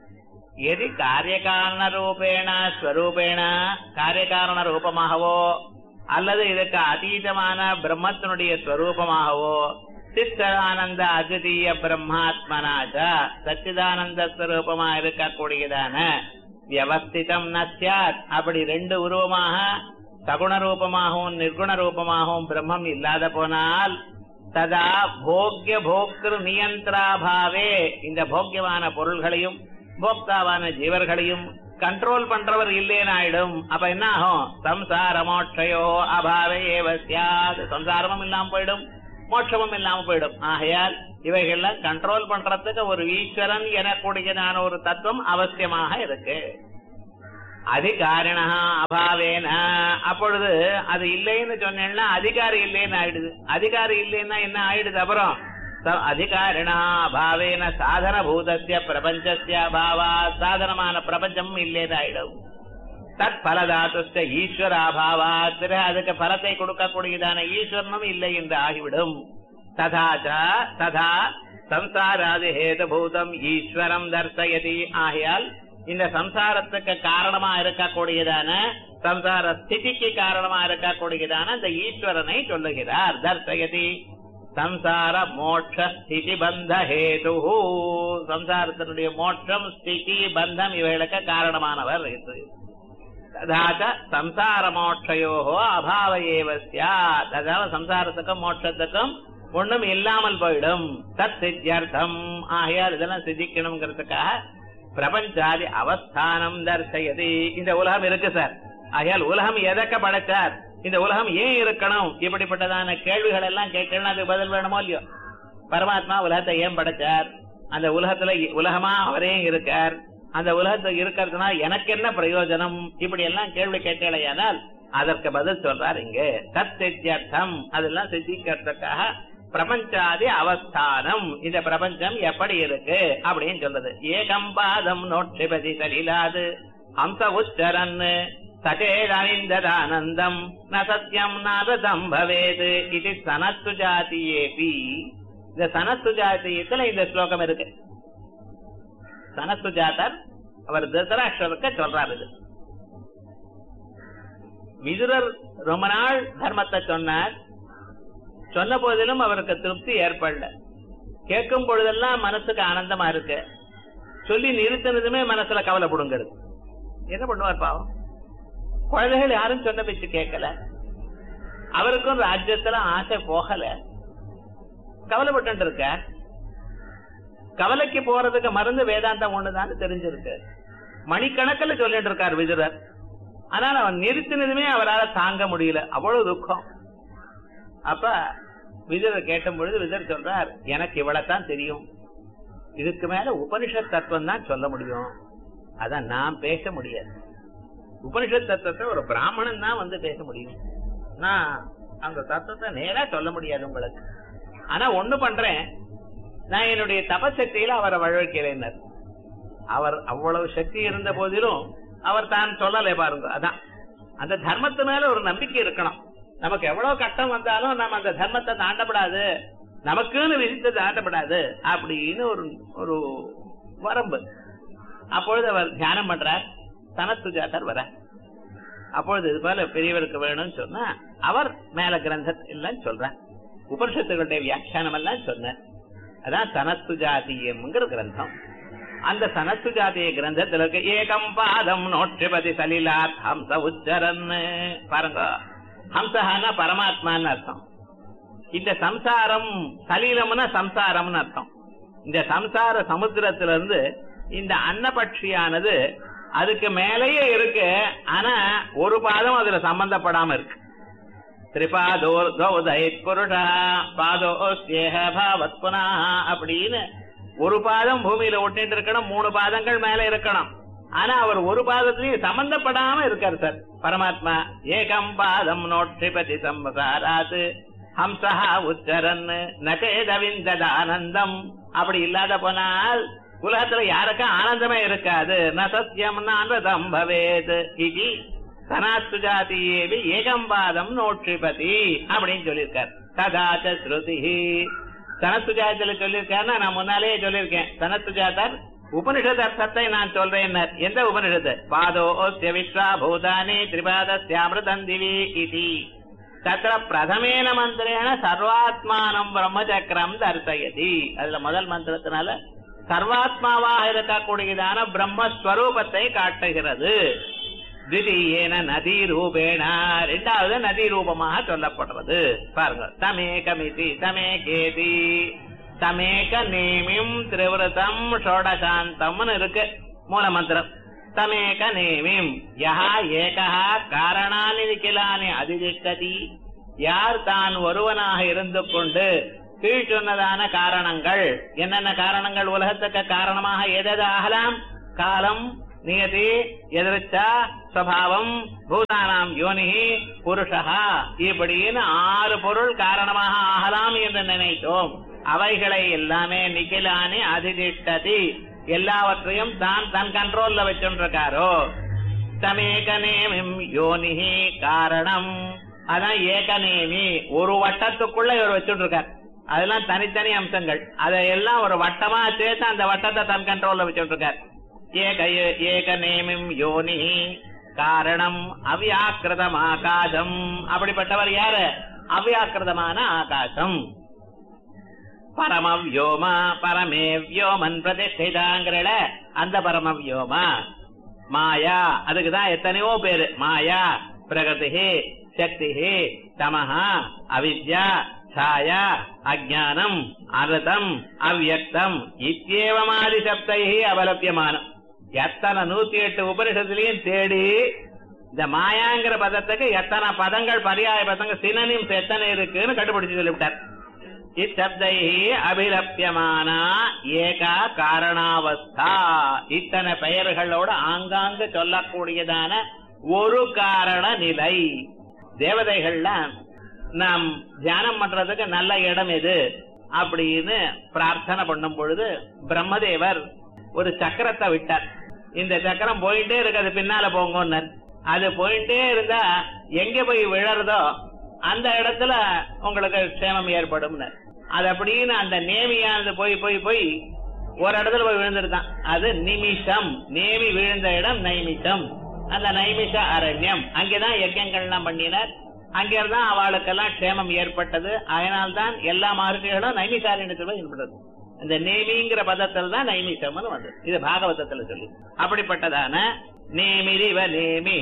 எது காரியகாரண ரூபேண ஸ்வரூபேண காரியகாரண ரூபமாகவோ அல்லது இதுக்கு அதீதமான பிரம்மத்தினுடைய ஸ்வரூபமாகவோ சித்தானந்த அத்விதீய பிரம்மாத்மனாச்ச சச்சிதானந்த ஸ்வரூபமா இருக்கக்கூடியதான வியவஸ்திதம் நசியாத் அப்படி ரெண்டு உருவமாக சகுண ரூபமாகவும் நிர்குண ரூபமாகவும் பிரம்மம் இல்லாத போனால் ததா போக்ய போக்திரு நியந்திராபாவே இந்த போக்கியமான பொருள்களையும் போக்தாவான ஜீவர்களையும் கண்ட்ரோல் பண்றவர் இல்லேன்னு ஆயிடும் அப்ப என்ன ஆகும் சம்சார மோட்சயோ அபாவே ஏவ சியாது சம்சாரமும் இல்லாம போயிடும் மோட்சமும் இல்லாம போயிடும் ஆகையால் இவைகள்லாம் கண்ட்ரோல் பண்றதுக்கு ஒரு ஈஸ்வரன் எனக்கூடியதான ஒரு தத்துவம் அவசியமாக இருக்கு அதிகாரிணா அபாவேன அப்பொழுது அது இல்லைன்னு சொன்னேன்னா அதிகாரி இல்லைன்னு ஆயிடுது அதிகாரி இல்லைன்னா என்ன ஆயிடுது அப்புறம் ச- அதிகாரிணா அபாவேன சாதன பூதஸ்ய பிரபஞ்சஸ்ய அபாவா சாதனமான பிரபஞ்சமும் இல்லைன்னு ஆயிடும் தத் பலதாத்துஸ்த ஈஸ்வராபாவா அதுக்கு பலத்தை கொடுக்கக்கூடியதான ஈஸ்வரனும் இல்லை என்று ஆகிவிடும் ததாச்ச ததா சம்சாராதி ஹேதுபூதம் ஈஸ்வரம் தர்சயதி ஆகையால் இந்த சம்சாரத்துக்கு காரணமா இருக்கக்கூடியதான சம்சார ஸ்திதிக்கு காரணமா இருக்கக்கூடியதான இந்த ஈஸ்வரனை சொல்லுகிறார் தர்சயதி சம்சார மோட்ச ஸ்திதி பந்த ஹேது சம்சாரத்தினுடைய மோட்சம் ஸ்திதி பந்தம் இவைகளுக்கு காரணமானவர் என்று ததாச்ச சம்சார மோட்சயோ அபாவ ஏவ சியாத் அதாவது சம்சாரத்துக்கும் மோட்சத்துக்கும் ஒண்ணும் இல்லாமல் போயிடும் தத் சித்தியர்த்தம் ஆகையால் இதெல்லாம் சித்திக்கணுங்கிறதுக்காக பிரபஞ்சாதி அவஸ்தானம் தர்சயதி இந்த உலகம் இருக்கு சார் ஆகையால் உலகம் எதற்க படைச்சார் இந்த உலகம் ஏன் இருக்கணும் இப்படிப்பட்டதான கேள்விகள் எல்லாம் கேட்கணும் அதுக்கு பதில் வேணுமோ இல்லையோ பரமாத்மா உலகத்தை ஏன் படைச்சார் அந்த உலகத்துல உலகமா அவரே இருக்கார் அந்த உலகத்துல இருக்கிறதுனா எனக்கு என்ன பிரயோஜனம் இப்படி எல்லாம் கேள்வி கேட்கலையானால் அதற்கு பதில் சொல்றார் இங்க தத் சித்தியர்த்தம் அதெல்லாம் சித்திக்கிறதுக்காக பிரபஞ்சாதி அவஸ்தானம் இந்த பிரபஞ்சம் எப்படி இருக்கு அப்படின்னு சொல்றது ஏகம் பாதம் நோட்சிபதி சலிலாது ஹம்ச உச்சரன் சச்சேதானந்தம் ந சத்தியம் நாதம் பவேது இது சனத்து ஜாத்தியேபி இந்த சனத்து ஜாத்தியத்துல இந்த ஸ்லோகம் இருக்கு சனத்து ஜாதர் அவர் திருதராஷ்டருக்கு சொல்றாரு இது விதுரர் ரொம்ப நாள் தர்மத்தை சொன்னார் சொன்ன போதிலும் அவருக்கு திருப்தி ஏற்படல கேட்கும் பொழுதெல்லாம் மனசுக்கு ஆனந்தமா இருக்கு சொல்லி நிறுத்தினதுமே மனசுல கவலைப்படுங்கிறது என்ன பண்ணுவார் பாவம் குழந்தைகள் யாரும் சொன்ன பேச்சு கேட்கல அவருக்கும் ராஜ்யத்துல ஆசை போகல கவலைப்பட்டு இருக்க கவலைக்கு போறதுக்கு மருந்து வேதாந்தம் ஒண்ணுதான் தெரிஞ்சிருக்கு மணிக்கணக்கில் சொல்லிட்டு இருக்கார் விதுரர் ஆனால் அவன் நிறுத்தினதுமே அவரால் தாங்க முடியல அவ்வளவு துக்கம் அப்ப விதுரர் கேட்டும் பொழுது விதுரர் சொல்றார் எனக்கு இவ்வளவுதான் தெரியும் இதுக்கு மேல உபனிஷத் தத்துவம் தான் சொல்ல முடியும் அதான் நான் பேச முடியாது உபனிஷத் தத்துவத்தை ஒரு பிராமணன் தான் வந்து பேச முடியும் நான் அந்த தத்துவத்தை நேரா சொல்ல முடியாது உங்களுக்கு ஆனா ஒண்ணு பண்றேன் நான் என்னுடைய தபசக்தியில அவரை வழவைக்கிறேன் அவர் அவ்வளவு சக்தி இருந்த போதிலும் அவர் தான் சொல்லலை பாருங்க அதான் அந்த தர்மத்து மேல ஒரு நம்பிக்கை இருக்கணும் நமக்கு எவ்வளவு கஷ்டம் வந்தாலும் நம்ம அந்த தர்மத்தை தாண்டப்படாது நமக்குன்னு விதித்து தாண்டப்படாது அப்படின்னு ஒரு ஒரு வரம்பு அப்பொழுது அவர் தியானம் பண்றார் சனத்துஜாதர் வர அப்பொழுது இது போல பெரியவருக்கு வேணும்னு சொன்னா அவர் மேல கிரந்தம் இல்லைன்னு சொல்றார் உபனிஷத்துகளுடைய வியாக்கியானம் எல்லாம் சொன்னார் அதான் சனத்து ஜாதியம்ங்கிற கிரந்தம் அந்த சனத்து ஜாதிய கிரந்தத்துல இருக்க ஏகம் பாதம் நோட்சிபதி சலிலாத் ஹம்ச உச்சரன் பாருங்க ஹம்சஹானா பரமாத்மான்னு அர்த்தம் இந்த சம்சாரம் சலீலம்னா சம்சாரம்னு அர்த்தம் இந்த சம்சார சமுத்திரத்துல இருந்து இந்த அன்னபட்சியானது அதுக்கு மேலேயே இருக்கு ஆனா ஒரு பாதம் அதுல சம்பந்தப்படாம இருக்கு திரிபாதோர்தோதயித் புருஷா பாதோஸ்யேஹ பாவத் புனः அப்படின்னு ஒரு பாதம் பூமியில ஒட்டிட்டு இருக்கணும் மூணு பாதங்கள் மேல இருக்கணும் ஆனா அவர் ஒரு பாதத்திலையும் சம்பந்தப்படாம இருக்கார் சார் பரமாத்மா ஏகம் பாதம் நோட்சிபதி சம்சாராத் ஹம்சஹா உச்சரன் நகேதவிந்ததானந்தம் அப்படி இல்லாத போனால் உலகத்துல யாருக்கும் ஆனந்தமே இருக்காது ந சத்தியம் நானதம் பவேத் இது சனாத்து ஜாதியேவி ஏகம்பாதம் நோட்சிபதி அப்படின்னு சொல்லியிருக்கார் கதாச்ச ஸ்ருதி சனத்து ஜாதத்துல சொல்லியிருக்காருன்னா நான் முன்னாலேயே சொல்லியிருக்கேன் சனத்து ஜாதர் உபனிஷத் அர்த்தத்தை நான் சொல்றேன் எந்த உபனிஷத்து பாதோஸ்ய விஸ்வா பூதானி திரிபாதஸ்யாமிருதம் திவி இதி தத்திர பிரதமேன மந்திரேன சர்வாத்மானம் பிரம்மச்சக்கரம் தர்சயதி அதுல முதல் மந்திரத்தினால சர்வாத்மாவாக இருக்கக்கூடியதான பிரம்மஸ்வரூபத்தை காட்டுகிறது திடீயேன நதி ரூபேண இரண்டாவது நதி ரூபமாக சொல்லப்படுறது பாருங்க தமேகமிதி தமேகேதி தமேக நேமிம் திரிவிரதம் ஷோடசாந்தம்னு இருக்கு மூல மந்திரம் தமேக நேமிம் யஹா ஏகா காரணானி நிக்கிலானி அதிதிஷ்டதி யார் தான் ஒருவனாக இருந்து கொண்டு கீழ் சொன்னதான காரணங்கள் என்னென்ன காரணங்கள் உலகத்துக்கு காரணமாக எதது ஆகலாம் காலம் நியதி எதிர்ச்சா சுவாவம் பூதானாம் யோனி புருஷா இப்படின்னு ஆறு பொருள் காரணமாக ஆகலாம் என்று நினைத்தோம் அவைகளை எல்லாமே நிகிலானி அதிதிஷ்டதி எல்லாவற்றையும் தான் தன் கண்ட்ரோல்ல வச்சுருக்காரோ தமேகநேமிம் யோனிஹி காரணம் அதான் ஏகநேமி ஒரு வட்டத்துக்குள்ள இவர் வச்சுட்டு இருக்கார் அதெல்லாம் தனித்தனி அம்சங்கள் அதையெல்லாம் ஒரு வட்டமா சேர்த்து அந்த வட்டத்தை தன் கண்ட்ரோல்ல வச்சுட்டு இருக்கார் ஏக ஏக நேமிம் யோனி காரணம் அவ்யாக்கிருதம் ஆகாசம் அப்படிப்பட்டவர் யாரு அவ்யாக்கிருதமான ஆகாசம் பரமவ்யோமா பரமே வியோமன் பிரதிஷ்டிதாங்கிறல அந்த பரமவ்யோமா மாயா அதுக்குதான் எத்தனையோ பேரு மாயா பிரகதி சக்தி தமஹா அவித்யா ಛಾಯಾ அஜானம் அருதம் அவ்யக்தம் இத்தியேவமாதி சப்தை அவலபியமானம் எத்தனை நூத்தி எட்டு உபனிஷத்துலயும் தேடி இந்த மாயாங்கிற பதத்துக்கு எத்தனை பதங்கள் பரியாய பதங்கள் சினனிம் எத்தனை இருக்குன்னு கண்டுபிடிச்சு சொல்லிவிட்டார் இச்சப்தை அபிலப்பியமானா ஏகா காரணாவஸ்தா இத்தனை பெயர்களோட ஆங்காங்கு சொல்லக்கூடியதான ஒரு காரண நிலை தேவதைகள்லாம் நாம் தியானம் பண்றதுக்கு நல்ல இடம் எது அப்படின்னு பிரார்த்தனை பண்ணும் பொழுது பிரம்மதேவர் ஒரு சக்கரத்தை விட்டார் இந்த சக்கரம் போயிட்டே இருக்கு அது பின்னால போங்கன்னு அது போயிட்டே இருந்தா எங்க போய் விழறதோ அந்த இடத்துல உங்களுக்கு க்ஷேமம் ஏற்படும் அது அப்படின்னு அந்த நேமியானது போய் போய் போய் ஒரு இடத்துல போய் விழுந்துருதான் அது நிமிஷம் நேமி விழுந்த இடம் நைமிஷம் அந்த நைமிஷ அரண்யம் அங்கேதான் யஜ்யங்கள்லாம் பண்ணினார் அங்கிருந்தான் அவளுக்கெல்லாம் க்ஷேமம் ஏற்பட்டது அதனால்தான் எல்லா மகர்ஷிகளும் நைமிசாரண்யத்தில் போய் ஈடுபடுறது இந்த நேமிங்கிற பதத்தில் தான் நைமிஷம்னு வந்தது இது பாகவதத்துல சொல்லி அப்படிப்பட்டதான நேமிரிவ நேமி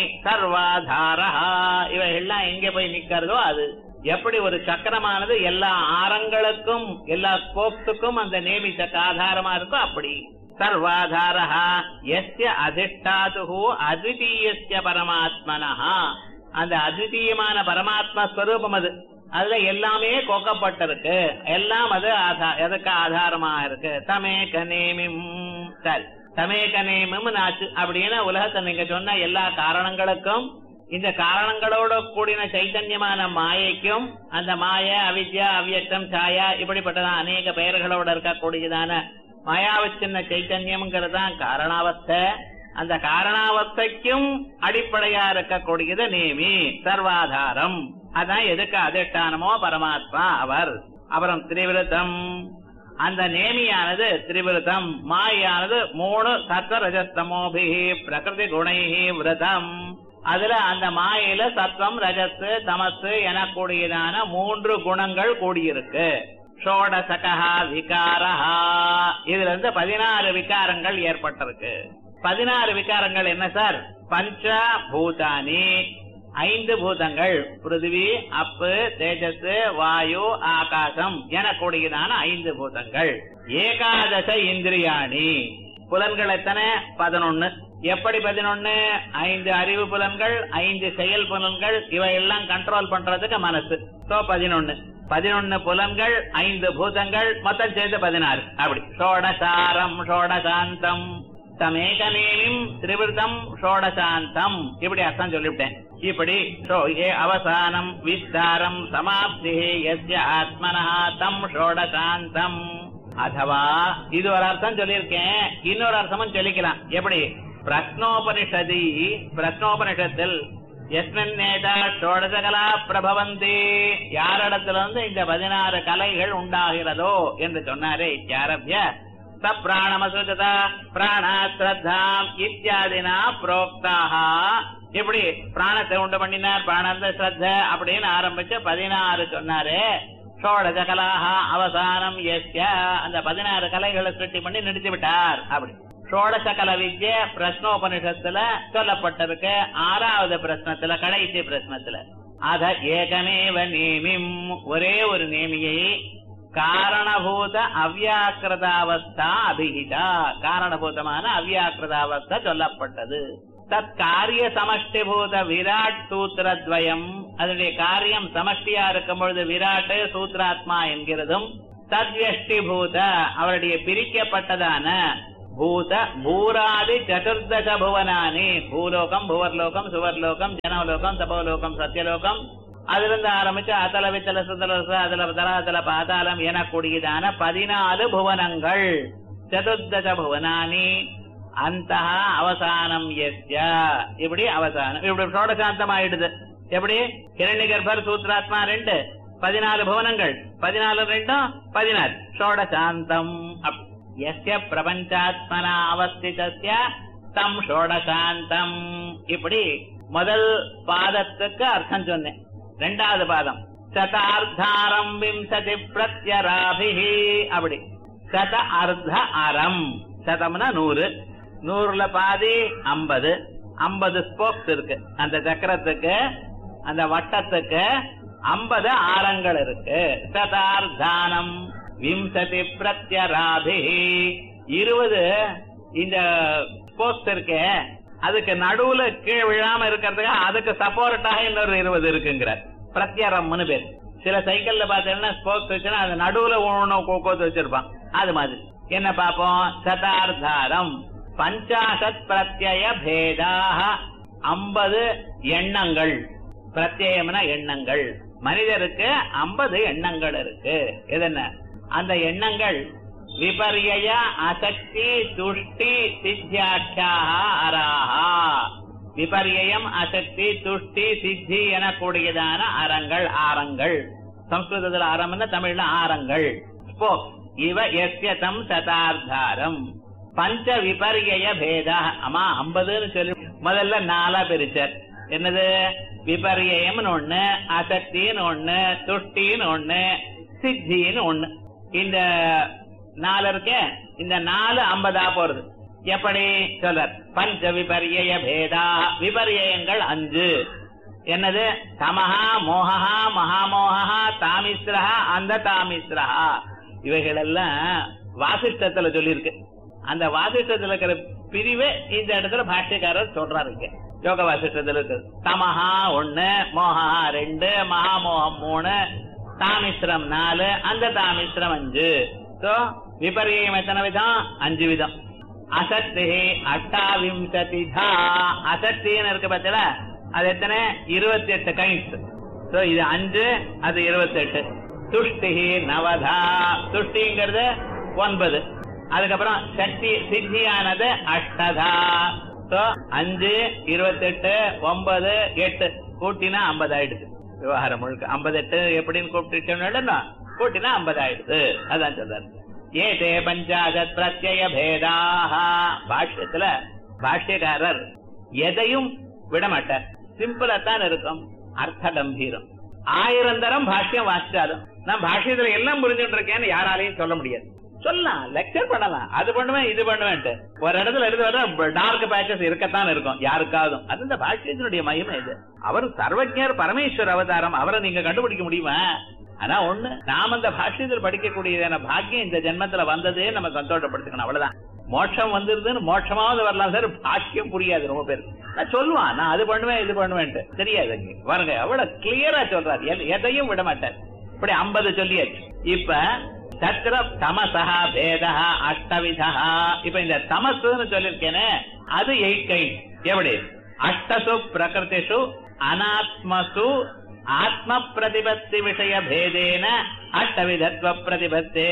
சர்வாதாரஹா இவைகள்லாம் எங்க போய் நிக்கிறதோ அது எப்படி ஒரு சக்கரமானது எல்லா ஆரங்களுக்கும் எல்லா ஸ்போக்ஸுக்கும் அந்த நேமி சக்க ஆதாரமா இருக்கோ அப்படி சர்வாதாரஹா எஸ்ய அதிஷ்டாது அத்விதீயஸ்ய பரமாத்மனஹா அந்த அத்விதீயமான பரமாத்மா ஸ்வரூபம் அது அதுல எல்லாமே கோக்கப்பட்டிருக்கு எல்லாம் அது ஆதா- எதுக்கு ஆதாரமா இருக்கு தமேக நேமிம் சரி தமேக நேமிம் நாச்சு அப்படின்னு உலகத்தை நீங்க சொன்ன எல்லா காரணங்களுக்கும் இந்த காரணங்களோட கூடின சைத்தன்யமான மாயைக்கும் அந்த மாய அவித்யா அவ்யக்தம் சாயா இப்படிப்பட்டதான் அநேக பெயர்களோட இருக்கக்கூடியதான மாயாவச்சின்ன சைத்தன்யம்ங்கிறது தான் காரணாவஸ்தை அந்த காரணாவஸ்தைக்கும் அடிப்படையா இருக்கக்கூடியது நேமி சர்வாதாரம் அதான் எதுக்கு அதிஷ்டானமோ பரமாத்மா அவர் அப்புறம் திரிவிருத்தம் அந்த நேமியானது திரிவிருத்தம் மாயானது மூணு சத்வ ரஜஸ்தமோபி பிரகிருதி குணைஹி விரதம் அதுல அந்த மாயில சத்வம் ரஜஸ் தமசு எனக்கூடியதான மூன்று குணங்கள் கூடியிருக்கு ஷோடசகா விகாரஹா இதுல இருந்து பதினாறு விகாரங்கள் ஏற்பட்டிருக்கு பதினாறு விகாரங்கள் என்ன சார் பஞ்ச பூதானி ஐந்து பூதங்கள் பிருத்திவி அப்பு தேஜஸ் வாயு ஆகாசம் எனக்கூடியதான ஐந்து பூதங்கள் ஏகாதச இந்திரியாணி புலன்கள் எத்தனை பதினொன்னு எப்படி பதினொன்னு ஐந்து அறிவு புலன்கள் ஐந்து செயல் புலன்கள் இவையெல்லாம் கண்ட்ரோல் பண்றதுக்கு மனசு சோ பதினொன்னு பதினொன்னு புலன்கள் ஐந்து பூதங்கள் மொத்தம் சேர்த்து பதினாறு அப்படி ஷோடசாரம் ஷோடசாந்தம் தமேகநேமிம் திரிவிருத்தம் ஷோடசாந்தம் இப்படி அர்த்தம் சொல்லிவிட்டேன் இப்படி ஷோ- ஏ அவசானம் விஸ்தாரம் சமாப்தி எஸ்ய ஆத்மனா தம் ஷோடசாந்தம் அதுவா இது ஒரு அர்த்தம் சொல்லியிருக்கேன் இன்னொரு அர்த்தமும் சொல்லிக்கலாம் எப்படி பிரஸ்னோபனிஷதி பிரஸ்னோபனிஷத்தில் எஸ்மின் நேதா ஷோடசகலா பிரபவந்தி யாரிடத்துல இருந்து இந்த பதினாறு கலைகள் உண்டாகிறதோ என்று சொன்னாரே இத்தியாரபிய ச பிராணமசுஜதா பிராணா ஸ்ரத்தாம் இத்தியாதினா புரோக்தாக இப்படி பிராணத்தை உண்டு பண்ணினார் பிராணந்த ஸ்ரத்த அப்படின்னு ஆரம்பிச்சு பதினாறு சொன்னாரு ஷோடச கலாக அவசானம் எஸ்ய அந்த பதினாறு கலைகளை சுட்டி பண்ணி நிறுத்தி விட்டார் அப்படி ஷோடச கல வித்ய பிரஸ்னோபனிஷத்துல சொல்லப்பட்டிருக்கு ஆறாவது பிரஸ்னத்துல கடைசி பிரஸ்னத்துல அத ஏகமேவ நேமிம் ஒரே ஒரு நேமியை காரணபூத அவ்யாக்கிருதாவஸ்தா அபிஹிதா காரணபூதமான அவ்யாக்கிருதாவஸ்தா சொல்லப்பட்டது தத் காரிய சமஷ்டிபூத விராட் சூத்திரத்வயம் அதனுடைய காரியம் சமஷ்டியா இருக்கும் பொழுது விராட்டு சூத்ராத்மா என்கிறதும் தத்யஷ்டிபூத அவருடைய பிரிக்கப்பட்டதான பூத பூராதி சதுர்தச புவனானி பூலோகம் புவர்லோகம் சுவர்லோகம் ஜனவலோகம் தபோலோகம் சத்தியலோகம் அதிலிருந்து ஆரம்பிச்சு அதல வித்தல சுதல அதல தலாதல பாதாளம் எனக்கூடியதான பதினாலு புவனங்கள் சதுர்தச புவனானி அந்த அவசானம் எஸ்ய இப்படி அவசானம் இப்படி ஷோடசாந்தம் ஆயிடுது எப்படி கிரண்ய கர்ப்பர் சூத்ராத்மா ரெண்டு பதினாலு புவனங்கள் பதினாலு ரெண்டும் பதினாறு ஷோடசாந்தம் அப்- எஸ்ய பிரபஞ்சாத்மனா அவஸ்திதஸ்ய தம் ஷோடசாந்தம் இப்படி முதல் பாதத்துக்கு அர்த்தம் சொன்னேன் ரெண்டாவது பாதம் சதார்த்தாரம் விம்சதி பிரத்யராபிஹி அப்படி சத அர்த்த அறம் சதம்னா நூறு நூறுல பாதி ஐம்பது ஐம்பது ஸ்போக்ஸ் இருக்கு அந்த சக்கரத்துக்கு அந்த வட்டத்துக்கு ஐம்பது ஆரங்கள் இருக்கு சதார்த்தானம் விம்சதி பிரத்யராபி இருபது இந்த ஸ்போக்ஸ் இருக்கு அதுக்கு நடுவுல கீழே விழாம இருக்கிறதுக்கு அதுக்கு சப்போர்ட்டாக இன்னொரு இருபது இருக்குங்கிற பிரத்யரம்னு பேர் சில சைக்கிள்ல பாத்தீங்கன்னா ஸ்போக்ஸ் வச்சுன்னா அது நடுவுல ஒண்ணு கோத்து வச்சிருப்பான் அது மாதிரி என்ன பாப்போம் சதார்த்தாரம் பஞ்சாசத் பிரத்யய பேதாக ஐம்பது எண்ணங்கள் பிரத்யயம்னா எண்ணங்கள் மனிதருக்கு ஐம்பது எண்ணங்கள் இருக்கு இது என்ன அந்த எண்ணங்கள் விபர்ய அசக்தி துஷ்டி சித்தியாட்சியாக அராஹா விபர்யம் அசக்தி துஷ்டி சித்தி எனக்கூடியதான அறங்கள் ஆரங்கள் சம்ஸ்கிருதத்துல ஆரம்னா தமிழ்ல ஆரங்கள் ஸ்போ இவ எஸ்யதம் சதார்த்தாரம் பஞ்ச விபர்ய பேதா அம்மா ஐம்பதுன்னு சொல்லி முதல்ல நாலா பிரிச்சார் என்னது விபர்யம்னு ஒண்ணு அசக்தின்னு ஒண்ணு துஷ்டின்னு ஒண்ணு சித்தின்னு ஒண்ணு இந்த நாலு இருக்கே இந்த நாலு ஐம்பதா போறது எப்படி சொல்றார் பஞ்ச விபரிய பேதா விபரியங்கள் அஞ்சு என்னது தமஹா மோகஹா மகாமோகா தாமிஸ்ரஹா அந்த தாமிஸ்ரஹா இவைகள் எல்லாம் வாசிஷ்டத்துல சொல்லியிருக்கு அந்த வாசிஷ்டத்துல இருக்கிற பிரிவை இந்த இடத்துல பாஷ்யக்காரர் சொல்றாருங்க யோக வாசிஷ்டத்துல இருக்கு தமஹா ஒண்ணு மோகா ரெண்டு மகாமோகம் மூணு தாமிஸ்ரம் நாலு அந்த தாமிஸ்ரம் அஞ்சு சோ விபரியம் எத்தனை விதம் அஞ்சு விதம் அசக்தி அஷ்டாவிம்சதிதா அசக்தின்னு இருக்கு பார்த்தல அது எத்தனை இருபத்தி எட்டு கைண்ட்ஸ் சோ இது அஞ்சு அது இருபத்தி எட்டு துஷ்டி நவதா துஷ்டிங்கிறது ஒன்பது அதுக்கப்புறம் சக்தி சித்தியானது அஷ்டதா சோ அஞ்சு இருபத்தெட்டு ஒன்பது எட்டு கூட்டினா ஐம்பது ஆயிடுது விவகாரம் முழுக்க ஐம்பது எட்டு எப்படின்னு கூப்பிட்டு கூட்டினா ஐம்பது ஆயிடுது அதான் சொல்றாரு ஏதே பஞ்சாசத் பிரத்யய பேதாக பாஷ்யத்துல பாஷ்யக்காரர் எதையும் விட மாட்டார் சிம்பிளா தான் இருக்கும் அர்த்த கம்பீரம் ஆயிரம் தரம் பாஷ்யம் வாசிச்சாலும் நான் பாஷ்யத்துல எல்லாம் புரிஞ்சுட்டு இருக்கேன்னு யாராலையும் சொல்ல முடியாது சொல்லலாம் லெக்சர் பண்ணலாம் அது பண்ணுவேன் இது பண்ணுவேன்ட்டு ஒரு இடத்துல எடுத்து வர டார்க் பேச்சஸ் இருக்கத்தான் இருக்கும் யாருக்காவது அது இந்த பாஷ்யத்தினுடைய மகிமை இது அவர் சர்வஜர் பரமேஸ்வர் அவதாரம் அவரை நீங்க கண்டுபிடிக்க முடியுமா ஆனா ஒண்ணு நாம அந்த பாஷ்யத்தில் படிக்கக்கூடியதான பாக்கியம் இந்த ஜென்மத்துல வந்ததே நம்ம சந்தோஷப்படுத்திக்கணும் அவ்வளவுதான் மோட்சம் வந்துருதுன்னு மோட்சமாவது வரலாம் சார் பாக்கியம் புரியாது ரொம்ப பேர் நான் சொல்லுவான் நான் அது பண்ணுவேன் இது பண்ணுவேன்ட்டு தெரியாது அங்க. பாருங்க அவ்வளவு கிளியரா சொல்றாரு எல்- எதையும் விட மாட்டார் இப்படி ஐம்பது சொல்லியாச்சு இப்ப தத்திர தமசா பேதா அஷ்டவிதா இப்ப இந்த தமசுன்னு சொல்லிருக்கேனே அது எயிட் கைண்ட் எப்படி அஷ்டசு பிரகிருதிஷு அனாத்மசு ஆத்ம பிரதிபத்தி விஷய பேதேன அஷ்டவிதத்துவ பிரதிபத்தே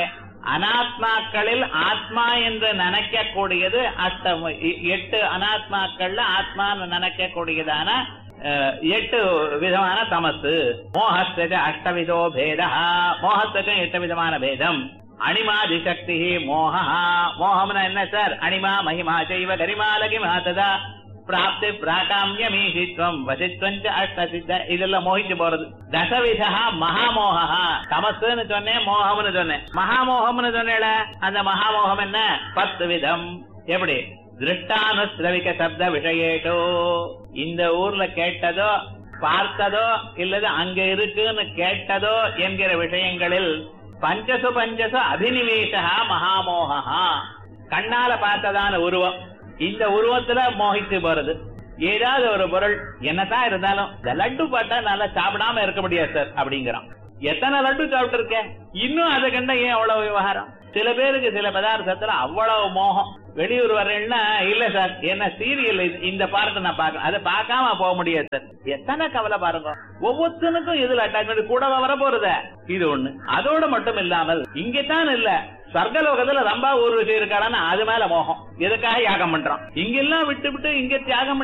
அனாத்மாக்களில் ஆத்மா என்று நினைக்கக்கூடியது அஷ்டம் எ- எட்டு அனாத்மாக்கள்ல ஆத்மான்னு நினைக்கக்கூடியதான அஹ், எட்டு விதமான தமசு மோகஸ்து அஷ்டவிதோ பேதா மோகத்துக்கும் எட்டு விதமான பேதம் அணிமாதி சக்தி மோகா மோகம்னா என்ன சார் அணிமா மகிமா செய்வ கரிமா லகிமா ததா பிராப்தி பிராகாமியமீசித்வம் வசித்வஞ்ச அஷ்டசித்த இதெல்லாம் மோகிச்சு போறது தசவிதா மகாமோகா தமசுன்னு சொன்னேன் மோகம்னு சொன்னேன் மகாமோகம்னு சொன்னேல அந்த மகாமோகம் என்ன பத்து விதம் எப்படி திருஷ்டானுஸ்ரவிக சப்த விஷயேட்டோ இந்த ஊர்ல கேட்டதோ பார்த்ததோ இல்லது அங்க இருக்குன்னு கேட்டதோ என்கிற விஷயங்களில் பஞ்சசு பஞ்சசு அபினிவேஷா மகாமோகா கண்ணால பார்த்ததான உருவம் இந்த உருவத்துல மோகித்து போறது ஏதாவது ஒரு பொருள் என்னதான் இருந்தாலும் இந்த லட்டு பார்த்தா நல்லா சாப்பிடாம இருக்க முடியாது சார் அப்படிங்கிறான் எத்தனை லட்டு சாப்பிட்டு இருக்கேன் இன்னும் அதை கண்ட ஏன் அவ்வளவு விவகாரம் சில பேருக்கு சில பதார்த்தத்துல அவ்வளவு மோகம் வெளியூர் வர்றேன்னா இல்ல சார் என்ன சீரியல் இந்த பார்ட் நான் பாக்கணும் அதை பார்க்காம போக முடியாது சார் எத்தனை கவலை பாருங்க ஒவ்வொருத்தனுக்கும் இதுல அட்டாச்மெண்ட் கூட வர போறத இது ஒண்ணு அதோட மட்டும் இல்லாமல் இங்கதான் இல்ல சொர்க்கலோகத்துல ரம்பா ஊர்வசி இருக்காளான்னு அது மேல மோகம் எதுக்காக யாகம் பண்றான் இங்கெல்லாம் விட்டு விட்டு இங்க தியாகம்